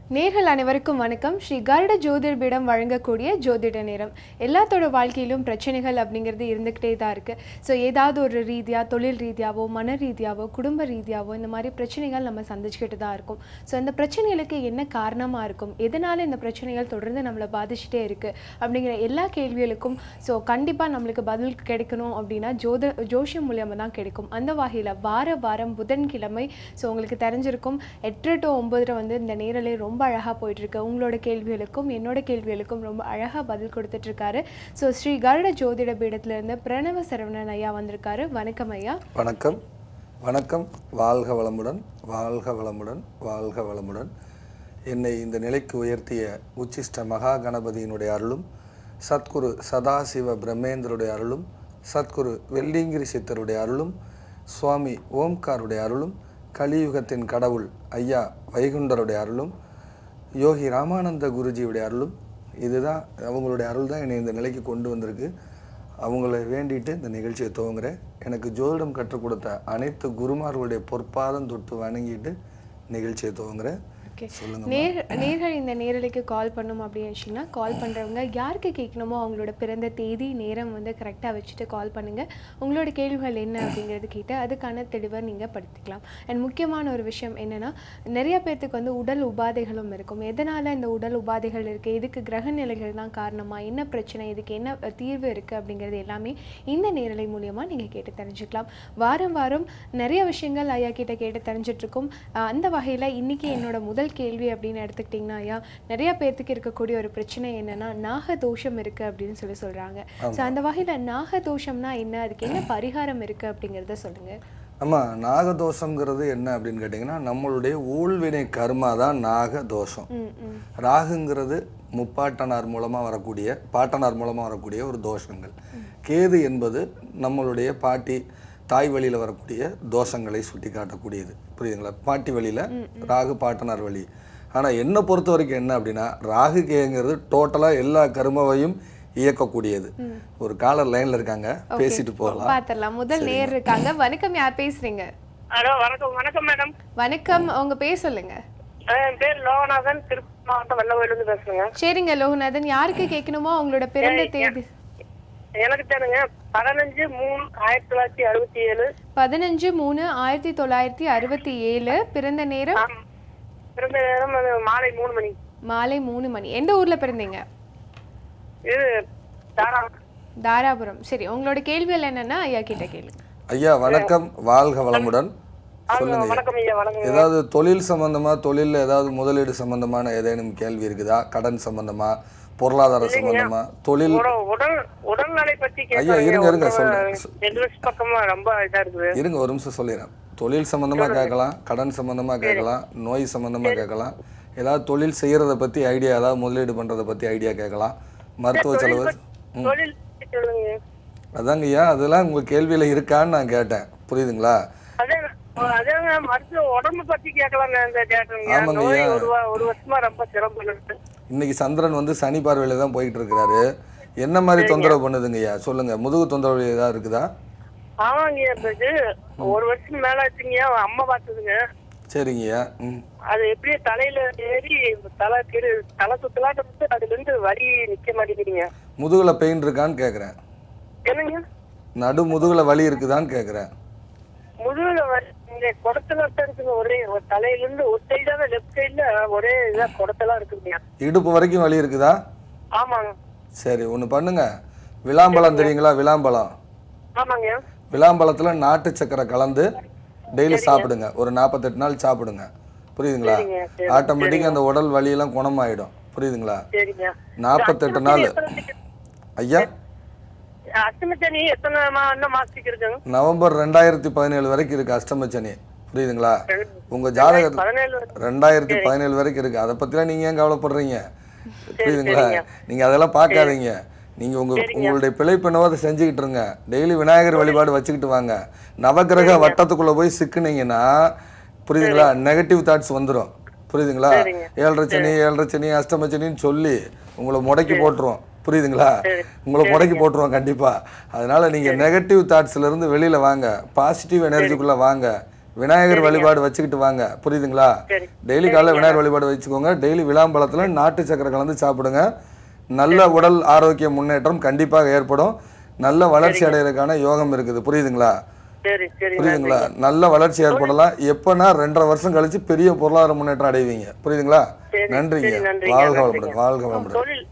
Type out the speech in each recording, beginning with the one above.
நேர்கள் அனைவருக்கும் வணக்கம் ஸ்ரீ கருட ஜோதிர்பீடம் வழங்கக்கூடிய ஜோதிட நேரம் எல்லாத்தோட வாழ்க்கையிலும் பிரச்சனைகள் அப்படிங்கிறது இருந்துக்கிட்டே தான் இருக்குது ஸோ ஏதாவது ஒரு ரீதியாக தொழில் ரீதியாவோ மன ரீதியாவோ குடும்ப ரீதியாவோ இந்த மாதிரி பிரச்சனைகள் நம்ம சந்திச்சுக்கிட்டு தான் இருக்கும் ஸோ அந்த பிரச்சனைகளுக்கு என்ன காரணமாக இருக்கும் எதனால் இந்த பிரச்சனைகள் தொடர்ந்து நம்மளை பாதிச்சுட்டே இருக்குது அப்படிங்கிற எல்லா கேள்விகளுக்கும் ஸோ கண்டிப்பாக நம்மளுக்கு பதில் கிடைக்கணும் அப்படின்னா ஜோத ஜோஷியம் மூலியமாக தான் கிடைக்கும் அந்த வகையில் வார வாரம் புதன்கிழமை ஸோ உங்களுக்கு தெரிஞ்சிருக்கும் எட்டு டு ஒம்பதுல வந்து இந்த நேரலே ரொம்ப அழகாக போயிட்டுருக்கு உங்களோட கேள்விகளுக்கும் என்னோட கேள்விகளுக்கும் ரொம்ப அழகாக பதில் கொடுத்துட்ருக்காரு ஸோ ஸ்ரீ கருட ஜோதிட பீடத்திலேருந்து பிரணவ சரவணன் ஐயா வந்திருக்காரு வணக்கம் ஐயா வணக்கம் வணக்கம் வாழ்க வளமுடன் வாழ்க வளமுடன் வாழ்க வளமுடன் என்னை இந்த நிலைக்கு உயர்த்திய உச்சிஷ்ட மகா கணபதியினுடைய அருளும் சத்குரு சதாசிவ பிரம்மேந்திரருடைய அருளும் சத்குரு வெள்ளிங்கிரி சித்தருடைய அருளும் சுவாமி ஓம்காருடைய அருளும் கலியுகத்தின் கடவுள் ஐயா வைகுண்டருடைய அருளும் யோகி ராமானந்த குருஜியுடைய அருளும் இதுதான் அவங்களுடைய அருள் தான் என்னை இந்த நிலைக்கு கொண்டு வந்திருக்கு அவங்கள வேண்டிட்டு இந்த நிகழ்ச்சியை துவங்குறேன் எனக்கு ஜோதிடம் கற்றுக் கொடுத்த அனைத்து குருமார்களுடைய பொற்பாதம் தொட்டு வணங்கிட்டு நிகழ்ச்சியை துவங்குறேன் ஓகே சொல்லுங்க நேர் நேர்கள் இந்த நேரலைக்கு கால் பண்ணணும் அப்படின்னு வச்சிங்கன்னா கால் பண்ணுறவங்க யாருக்கு கேட்கணுமோ அவங்களோட பிறந்த தேதி நேரம் வந்து கரெக்டாக வச்சுட்டு கால் பண்ணுங்கள் உங்களோட கேள்விகள் என்ன அப்படிங்கிறது கேட்டு அதுக்கான தெளிவை நீங்கள் படுத்திக்கலாம் அண்ட் முக்கியமான ஒரு விஷயம் என்னென்னா நிறைய பேர்த்துக்கு வந்து உடல் உபாதைகளும் இருக்கும் எதனால் இந்த உடல் உபாதைகள் இருக்குது இதுக்கு கிரக நிலைகள் தான் காரணமாக என்ன பிரச்சனை இதுக்கு என்ன அஹ், தீர்வு இருக்குது அப்படிங்கிறது எல்லாமே இந்த நேரலை மூலியமாக நீங்கள் கேட்டு தெரிஞ்சுக்கலாம் வாரம் வாரம் நிறைய விஷயங்கள் ஐயா கிட்ட கேட்டு தெரிஞ்சிட்ருக்கோம் அந்த வகையில் இன்னைக்கு என்னோட முதல் கேள்வி அப்படின்னு எடுத்துக்கிட்டிங்கன்னா ஐயா நிறைய பேர்த்துக்கு இருக்கக்கூடிய ஒரு பிரச்சனை என்னன்னா நாக தோஷம் இருக்குது அப்படின்னு சொல்லி சொல்கிறாங்க ஸோ அந்த வகையில் நாக தோஷம்னா என்ன அதுக்கு என்ன பரிகாரம் இருக்குது அப்படிங்கிறத சொல்லுங்கள் ஆமாம் நாகதோஷங்கிறது என்ன அப்படின்னு கேட்டிங்கன்னா நம்மளுடைய ஊழ்வினை கர்மா தான் நாகதோஷம் ம் ம் ராகுங்கிறது முப்பாட்டனார் மூலமாக வரக்கூடிய பாட்டனார் மூலமாக வரக்கூடிய ஒரு தோஷங்கள் கேது என்பது நம்மளுடைய பாட்டி தாய் வழியில் வரக்கூடிய தோஷங்களை சுட்டி காட்டக்கூடியது புரியுதுங்களா பாட்டி வழியில் ராகு பாட்டனார் வழி ஆனால் என்னை பொறுத்த வரைக்கும் என்ன அப்படின்னா ராகு கேங்கிறது டோட்டலாக எல்லா கருமவையும் இயக்கக்கூடியது ஒரு காலர் லைனில் இருக்காங்க பேசிட்டு போகலாம் பார்த்துடலாம் முதல் நேர் இருக்காங்க வணக்கம் யார் பேசுறீங்க ஹலோ வணக்கம் வணக்கம் மேடம் வணக்கம் உங்க பேர் சொல்லுங்க என் பேர் லோகநாதன் திருப்பதி மாவட்டம் வெள்ளவயிலிருந்து பேசுறேங்க சரிங்க லோகநாதன் யாருக்கு கேட்கணுமோ அவங்களோட பிறந்த தேதி எனக்கு தானுங்க பதினஞ்சு மூணு ஆயிரத்தி தொள்ளாயிரத்தி அறுபத்தி ஏழு பதினஞ்சு மூணு ஆயிரத்தி தொள்ளாயிரத்தி அறுபத்தி ஏழு பிறந்த நேரம் ஆம். பிறந்த நேரம் அது மாலை மூணு மணி மாலை மூணு மணி எந்த ஊர்ல பிறந்தீங்க இது தாரா தாராபுரம் சரி உங்களோட கேள்விகள் என்னன்னா ஐயா கிட்ட கேளுங்க ஐயா வணக்கம் வாழ்க வளமுடன் சொல்லுங்க ஐயா. வணக்கம் ஐயா வணக்கம் ஏதாவது தொழில் சம்பந்தமா தொழில்ல ஏதாவது முதலீடு சம்பந்தமான ஏதேனும் கேள்வி இருக்குதா கடன் சம்பந்தமா பொருளாதார சம்பந்தமா தொழில் உட- உடல் உடல்நிலை பத்தி ஐயா, இருங்க, இருங்க, சொல்றேன். எதிர்ஸ் பக்கமா ரொம்ப இதா இருக்குது இருங்க ஒரு நிமிஷம் சொல்லிடுறேன் தொழில் சம்பந்தமா கேட்கலாம் கடன் சம்பந்தமா கேட்கலாம் நோய் சம்பந்தமா கேட்கலாம் ஏதாவது தொழில் செய்யறத பத்தி ஐடியா ஏதாவது முதலீடு பண்றத பத்தி ஐடியா கேட்கலாம் மருத்துவ செலவு ம். தொழில் சொல்லுங்க அதாங்க ஐயா அதெல்லாம் உங்க கேள்வியில இருக்கான்னு நான் கேட்டேன் புரியுதுங்களா அதே அதேங்க மருத்துவ உடம்பு பத்தி கேட்கலாம் இந்த கேட்டுங்க ஆமாங்க நோய் ஐயா. ஒரு வா- ஒரு வருஷமா ரொம்ப சிரமம் இருக்கு இன்னைக்கு சந்திரன் வந்து சனி பார்வையில தான் போயிட்டு இருக்கிறாரு என்ன மாதிரி தொந்தரவு பண்ணுதுங்க ஐயா சொல்லுங்க முதுகு தொந்தரவு ஏதாவது இருக்குதா ஆமாங்க இப்ப இது ஒரு வருஷம் மேல ஆச்சுங்க அம்மா பார்த்ததுங்க சரிங்கய்யா ம் அது எப்படியே தலையில ஏறி தலை திரு தலை சுத்தலாட்ட வந்து அதுல இருந்து வலி நிக்க மாட்டேங்குதுங்க முதுகுல பெயின் இருக்கான்னு கேட்குறேன் என்னங்க நடு முதுகுல வலி இருக்குதான்னு கேட்குறேன் முதுகுல வலி இங்க குடத்துல இருக்குங்க ஒரே ஒரு தலையில இருந்து ஒரு சைடான லெஃப்ட் சைடுல ஒரே இதா குடத்தெல்லாம் இருக்குங்க இடுப்பு வரைக்கும் வலி இருக்குதா ஆமாங்க சரி ஒன்று பண்ணுங்க விளாம்பழம் தெரியுங்களா விளாம்பழம் ஆமாங்க விளாம்பழத்தில் நாட்டு சக்கரை கலந்து டெய்லி சாப்பிடுங்க ஒரு நாற்பத்தெட்டு நாள் சாப்பிடுங்க புரியுதுங்களா சரிங்க, சரி, ஆட்டோமேட்டிக்காக அந்த உடல் வலியெல்லாம் குணமாயிடும் புரியுதுங்களா சரிங்க நாற்பத்தெட்டு நாள் ஐயா அஷ்டமச்சனி எத்தனை மா- என்ன மாசத்துக்கு இருக்குங்க நவம்பர் ரெண்டாயிரத்தி பதினேழு வரைக்கும் இருக்கு அஷ்டமச்சனி புரியுதுங்களா உங்க ஜாதகத்தில் பதினேழு ரெண்டாயிரத்தி பதினேழு வரைக்கும் இருக்கு அதை பத்திலாம் நீங்க ஏன் கவலைப்படுறீங்க புரியுதுங்களா நீங்க அதெல்லாம் பார்க்காதீங்க நீங்க உங்க உங்களுடைய பிழைப்பு என்னவோ அதை செஞ்சுக்கிட்டு இருங்க டெய்லி விநாயகர் வழிபாடு வச்சுக்கிட்டு வாங்க நவக்கிரக வட்டத்துக்குள்ள போய் சிக்குனீங்கன்னா புரியுதுங்களா நெகட்டிவ் தாட்ஸ் வந்துடும் புரியுதுங்களா ஏழரை சனி ஏழரை சனி அஷ்டம சனின்னு சொல்லி உங்களை முடக்கி போட்டுருவோம் புரியுதுங்களா உங்களை முடக்கி போட்டுருவோம் கண்டிப்பா அதனால நீங்க நெகட்டிவ் தாட்ஸ்ல இருந்து வெளியில வாங்க பாசிட்டிவ் எனர்ஜிக்குள்ள வாங்க விநாயகர் வழிபாடு வச்சுக்கிட்டு வாங்க புரியுதுங்களா சரி. டெய்லி காலைல விநாயகர் வழிபாடு வச்சுக்கோங்க டெய்லி விளாம்பழத்துல நாட்டு சக்கரை கலந்து சாப்பிடுங்க நல்ல உடல் ஆரோக்கிய முன்னேற்றம் கண்டிப்பாக ஏற்படும் நல்ல வளர்ச்சி அடைகிறதுக்கான யோகம் இருக்குது புரியுதுங்களா சரி சரி புரியுதுங்களா நல்ல வளர்ச்சி ஏற்படலாம் எப்பன்னா ரெண்டரை வருஷம் கழிச்சு பெரிய பொருளாதார முன்னேற்றம் அடைவீங்க புரியுதுங்களா சரி, நன்றிங்க சரி, நன்றிங்க, வாழ்க நன்றிங்க. வளமுடன் வாழ்க வளமுடன் தொழில்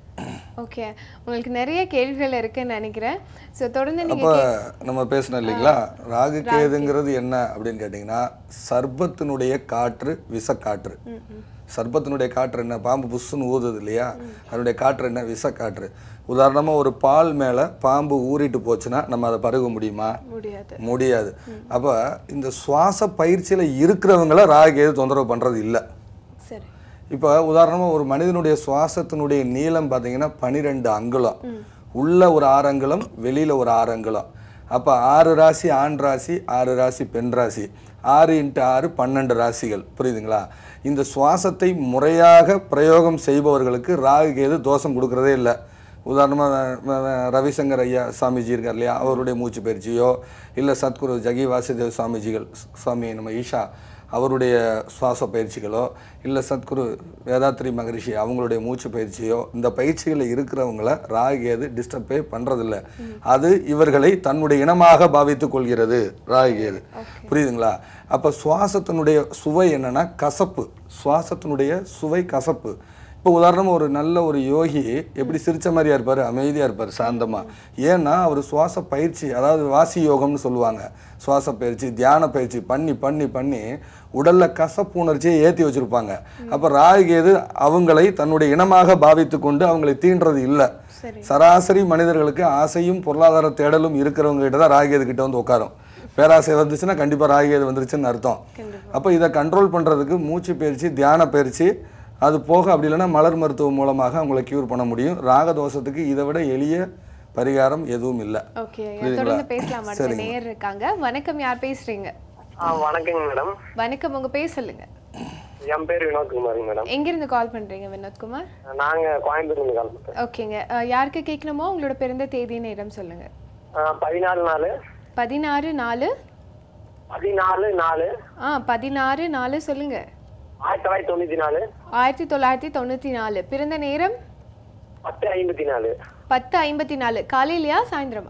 ஓகே உங்களுக்கு நிறைய கேள்விகள் இருக்குன்னு நினைக்கிறேன் ஸோ தொடர்ந்து நீங்க அப்போ நம்ம பேசணும் இல்லைங்களா ராகு கேதுங்கிறது என்ன அப்படின்னு கேட்டிங்கன்னா சர்ப்பத்தினுடைய காற்று விஷக்காற்று சர்ப்பத்தினுடைய காற்று என்ன பாம்பு புஷ்ஷுன்னு ஊதுது இல்லையா அதனுடைய காற்று என்ன விஷக்காற்று உதாரணமாக ஒரு பால் மேலே பாம்பு ஊறிட்டு போச்சுன்னா நம்ம அதை பருக முடியுமா முடியாது முடியாது அப்போ இந்த சுவாச பயிற்சியில் இருக்கிறவங்கள ராகு கேது தொந்தரவு பண்ணுறது இல்லை சரி இப்போ உதாரணமாக ஒரு மனிதனுடைய சுவாசத்தினுடைய நீளம் பார்த்தீங்கன்னா பனிரெண்டு அங்குலம் உள்ள ஒரு ஆறு அங்குலம் வெளியில் ஒரு ஆறு அங்குலம் அப்போ ஆறு ராசி ஆண் ராசி ஆறு ராசி பெண் ராசி ஆறு இன்ட்டு ஆறு பன்னெண்டு ராசிகள் புரியுதுங்களா இந்த சுவாசத்தை முறையாக பிரயோகம் செய்பவர்களுக்கு ராகு கேது தோஷம் கொடுக்கறதே இல்லை உதாரணமாக ரவிசங்கர் ஐயா சாமிஜி இருக்கார் இல்லையா அவருடைய மூச்சு பயிற்சியோ இல்லை சத்குரு ஜகி வாசுதேவ் சுவாமிஜிகள் சுவாமி நம்ம ஈஷா அவருடைய சுவாச பயிற்சிகளோ இல்லை சத்குரு வேதாத்ரி மகரிஷி அவங்களுடைய மூச்சு பயிற்சியோ இந்த பயிற்சிகளில் இருக்கிறவங்கள ராகுகேது டிஸ்டர்பே பண்ணுறதில்ல அது இவர்களை தன்னுடைய இனமாக பாவித்துக் கொள்கிறது ராகுகேது புரியுதுங்களா அப்போ சுவாசத்தினுடைய சுவை என்னன்னா கசப்பு சுவாசத்தினுடைய சுவை கசப்பு இப்போ உதாரணமாக ஒரு நல்ல ஒரு யோகி எப்படி சிரிச்ச மாதிரியா இருப்பார் அமைதியாக இருப்பார் சாந்தமாக ஏன்னா அவர் சுவாச பயிற்சி அதாவது வாசி யோகம்னு சொல்லுவாங்க சுவாச பயிற்சி தியான பயிற்சி பண்ணி பண்ணி பண்ணி உடல்ல கசப்பு உணர்ச்சியை ஏற்றி வச்சிருப்பாங்க அப்போ ராகுகேது அவங்களை தன்னுடைய இனமாக பாவித்து கொண்டு அவங்களை தீண்டுறது இல்லை சரி சராசரி மனிதர்களுக்கு ஆசையும் பொருளாதார தேடலும் இருக்கிறவங்க கிட்ட தான் ராகுகேது கிட்ட வந்து உட்காரும் பேராசை வந்துச்சுன்னா கண்டிப்பாக ராகுகேது வந்துருச்சுன்னு அர்த்தம் கண்டிப்பா அப்போ இதை கண்ட்ரோல் பண்ணுறதுக்கு மூச்சு பயிற்சி தியான பயிற்சி அது போக அப்படி இல்லைன்னா மலர் மருத்துவம் மூலமாக அவங்கள க்யூர் பண்ண முடியும் ராகதோஷத்துக்கு இதை விட எளிய பரிகாரம் எதுவும் இல்லை ஓகே புரியுதுங்களா? தொடர்ந்து பேசலாம் அடுத்த சரிங்க. நேர் இருக்காங்க வணக்கம் யார் பேசுறீங்க ஆ வணக்கங்க மேடம் வணக்கம் உங்க பேர் சொல்லுங்க என் பேர் வினோத்குமாருங்க மேடம் எங்கிருந்து கால் பண்றீங்க வினோத்குமார் நாங்க கோயம்புத்தூர்ல கால் பண்றேன் ஓகேங்க அஹ், யாருக்கு கேட்கணுமோ உங்களோட பிறந்த தேதி நேரம் சொல்லுங்க பதினாலு நாலு பதினாறு நாலு பதினாலு நாலு ஆ பதினாறு நாலு சொல்லுங்க ஆயிரத்தி தொள்ளாயிரத்தி தொண்ணூத்தி நாலு ஆயிரத்தி தொள்ளாயிரத்தி தொண்ணூற்றி நாலு பிறந்த நேரம் பத்து ஐம்பத்தி நாலு பத்து ஐம்பத்தி நாலு காலையிலையா சாயந்தரமா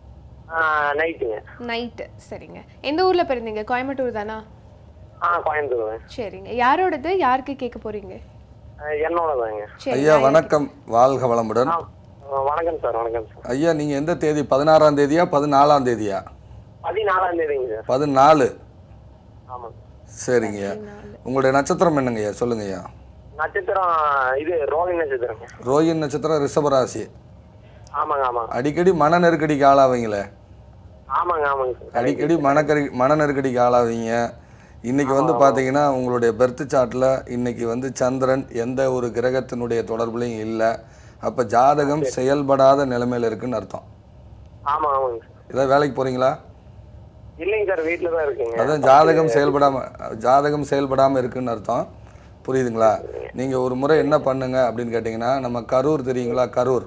நைட்டுங்க நைட்டு சரிங்க எந்த ஊர்ல பிறந்தீங்க கோயம்புத்தூர் தானா ஆ கோயம்புத்தூர் சரிங்க யாரோடது யாருக்கு கேட்க போறீங்க என்னோட தாங்க சரி ஐயா வணக்கம் வாழ்க வளமுடன் வணக்கம் சார் வணக்கம் சார் ஐயா நீங்கள் எந்த தேதி பதினாறாம் தேதியா பதினாலாம் தேதியா பதினாலாம் தேதிங்க சார் பதினாலு ஆமாங்க சரிங்க உங்களுடைய நட்சத்திரம் என்னங்க ஐயா சொல்லுங்க ஐயா நட்சத்திரம் இது ரோஹிணி நட்சத்திரங்க ரோஹின் நட்சத்திரம் ரிஷபராசி ஆமாங்க ஆமாங்க அடிக்கடி மன நெருக்கடிக்கு ஆளாவீங்களே ஆமாங்க ஆமாங்க சார் அடிக்கடி மனக்கறி மன நெருக்கடிக்கு ஆளாவீங்க இன்னைக்கு வந்து பார்த்தீங்கன்னா உங்களுடைய பெர்த் சார்ட்டில் இன்னைக்கு வந்து சந்திரன் எந்த ஒரு கிரகத்தினுடைய தொடர்புலையும் இல்லை அப்போ ஜாதகம் செயல்படாத நிலைமையில இருக்குன்னு அர்த்தம் ஆமா ஆமாங்க சார் ஏதாவது வேலைக்கு போறீங்களா இல்லைங்க சார் வீட்டில் தான் இருக்குங்க அதான் ஜாதகம் செயல்படாம ஜாதகம் செயல்படாம இருக்குன்னு அர்த்தம் புரியுதுங்களா நீங்க ஒரு முறை என்ன பண்ணுங்க அப்படின்னு கேட்டிங்கன்னா நம்ம கரூர் தெரியுங்களா கரூர்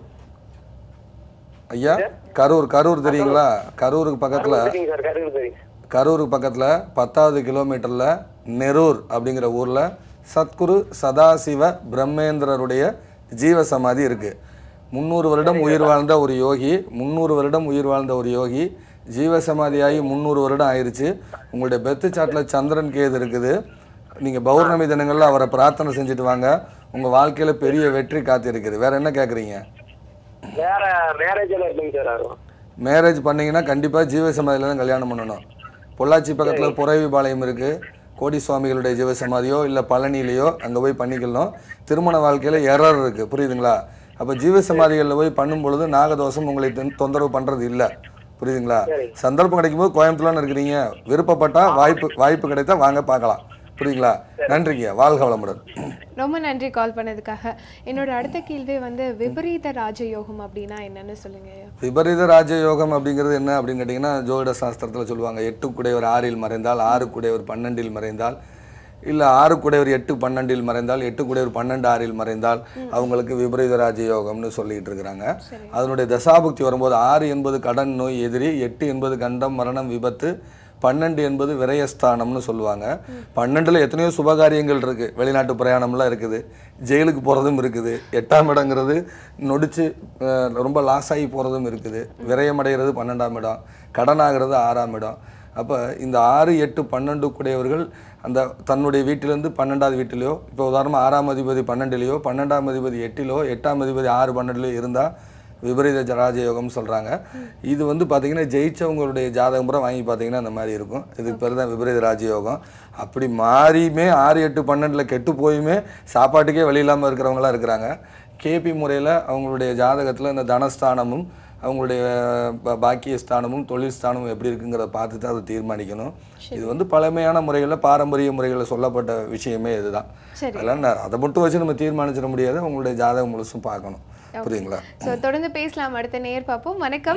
ஐயா கரூர் கரூர் தெரியுங்களா கரூருக்கு பக்கத்துல சரிங்க சார் கருது தெரியும் கரூருக்கு பக்கத்துல பத்தாவது கிலோமீட்டர்ல நெரூர் அப்படிங்கிற ஊர்ல சத்குரு சதாசிவ பிரம்மேந்திரருடைய ஜீவ சமாதி இருக்கு முந்நூறு வருடம் உயிர் வாழ்ந்த ஒரு யோகி முந்நூறு வருடம் உயிர் வாழ்ந்த ஒரு யோகி ஜீவ சமாதியாகி முந்நூறு வருடம் ஆயிருச்சு உங்களுடைய பெத்து சாட்டில் சந்திரன் கேது இருக்குது நீங்க பௌர்ணமி தினங்கள்ல அவரை பிரார்த்தனை செஞ்சுட்டு வாங்க உங்க வாழ்க்கையில பெரிய வெற்றி காத்திருக்குது வேற என்ன கேக்குறீங்க வேற மேரேஜ் எல்லாம் இருக்குங்க சார் யாரும் மேரேஜ் பண்ணீங்கன்னா கண்டிப்பாக ஜீவசமாதியில் தான் கல்யாணம் பண்ணணும் பொள்ளாச்சி பக்கத்தில் புறவிபாளையம் இருக்குது கோடி சுவாமிகளுடைய ஜீவசமாதியோ இல்லை பழனியிலையோ அங்கே போய் பண்ணிக்கலாம் திருமண வாழ்க்கையில் எரர் இருக்குது புரியுதுங்களா அப்போ ஜீவசமாதிகளில் போய் பண்ணும் பொழுது நாகதோஷம் உங்களை தொந்- தொந்தரவு பண்ணுறது இல்லை புரியுதுங்களா சந்தர்ப்பம் கிடைக்கும்போது கோயம்புத்தூர்லாம் இருக்கிறீங்க விருப்பப்பட்டா வாய்ப்பு வாய்ப்பு கிடைத்தா வாங்க பார்க்கலாம் புரியுதுங்களா நன்றிங்க வாழ்க வளமுடன் ரொம்ப நன்றி கால் பண்ணதுக்காக என்னோட அடுத்த கேள்வி வந்து விபரீத ராஜயோகம் அப்படின்னா என்னன்னு சொல்லுங்க ஐயா. விபரீத ராஜயோகம் அப்படிங்கிறது என்ன அப்படின்னு கேட்டிங்கன்னா ஜோதிட சாஸ்திரத்தில் சொல்லுவாங்க எட்டு குடையவர் ஆறில் மறைந்தால் ஆறு குடையவர் பன்னெண்டில் மறைந்தால் இல்லை ஆறு குடையவர் எட்டு பன்னெண்டில் மறைந்தால் எட்டு குடையவர் பன்னெண்டு ஆறில் மறைந்தால் அவங்களுக்கு விபரீத ராஜயோகம்னு சொல்லிட்டு இருக்கிறாங்க அதனுடைய தசாபுக்தி வரும்போது ஆறு என்பது கடன் நோய் எதிரி எட்டு என்பது கண்டம் மரணம் விபத்து பன்னெண்டு என்பது விரயஸ்தானம்னு சொல்லுவாங்க பன்னெண்டுல எத்தனையோ சுபகாரியங்கள் இருக்கு வெளிநாட்டு பிரயாணம்லாம் இருக்குது ஜெயிலுக்கு போகிறதும் இருக்குது எட்டாம் இடங்கிறது நொடிச்சு அஹ், ரொம்ப லாஸ் ஆகி போகிறதும் இருக்குது விரயம் அடைகிறது பன்னெண்டாம் இடம் கடன் ஆகிறது ஆறாம் இடம் அப்போ இந்த ஆறு எட்டு பன்னெண்டு கூடியவர்கள் அந்த தன்னுடைய வீட்டிலேருந்து பன்னெண்டாவது வீட்டிலையோ இப்போ உதாரணமாக ஆறாம் அதிபதி பன்னெண்டுலையோ பன்னெண்டாம் அதிபதி எட்டிலோ எட்டாம் அதிபதி ஆறு பன்னெண்டுலையோ இருந்தால் விபரீத ஜ- ராஜயோகம்னு சொல்கிறாங்க இது வந்து பார்த்தீங்கன்னா ஜெயிச்சவங்களுடைய ஜாதகம் பூரா வாங்கி பார்த்தீங்கன்னா அந்த மாதிரி இருக்கும் இதுக்கு பேர் தான் விபரீத ராஜயோகம் அப்படி மாறியுமே ஆறு எட்டு பன்னெண்டில் கெட்டு போயுமே சாப்பாட்டுக்கே வழி இல்லாமல் இருக்கிறவங்களாம் இருக்கிறாங்க கேபி முறையில் அவங்களுடைய ஜாதகத்தில் இந்த தனஸ்தானமும் அவங்களுடைய ப- பாக்கிய ஸ்தானமும் தொழில் ஸ்தானமும் எப்படி இருக்குங்கிறத பார்த்து தான் அதை தீர்மானிக்கணும் இது வந்து பழமையான முறைகளில் பாரம்பரிய முறைகளில் சொல்லப்பட்ட விஷயமே இதுதான் சரி. அதெல்லாம் நான் அதை மட்டும் வச்சு நம்ம தீர்மானிச்சிட முடியாது அவங்களுடைய ஜாதகம் முழுசும் பார்க்கணும் புரியுங்களா ஸோ தொடர்ந்து பேசலாம் அடுத்த நேர் பார்ப்போம் வணக்கம்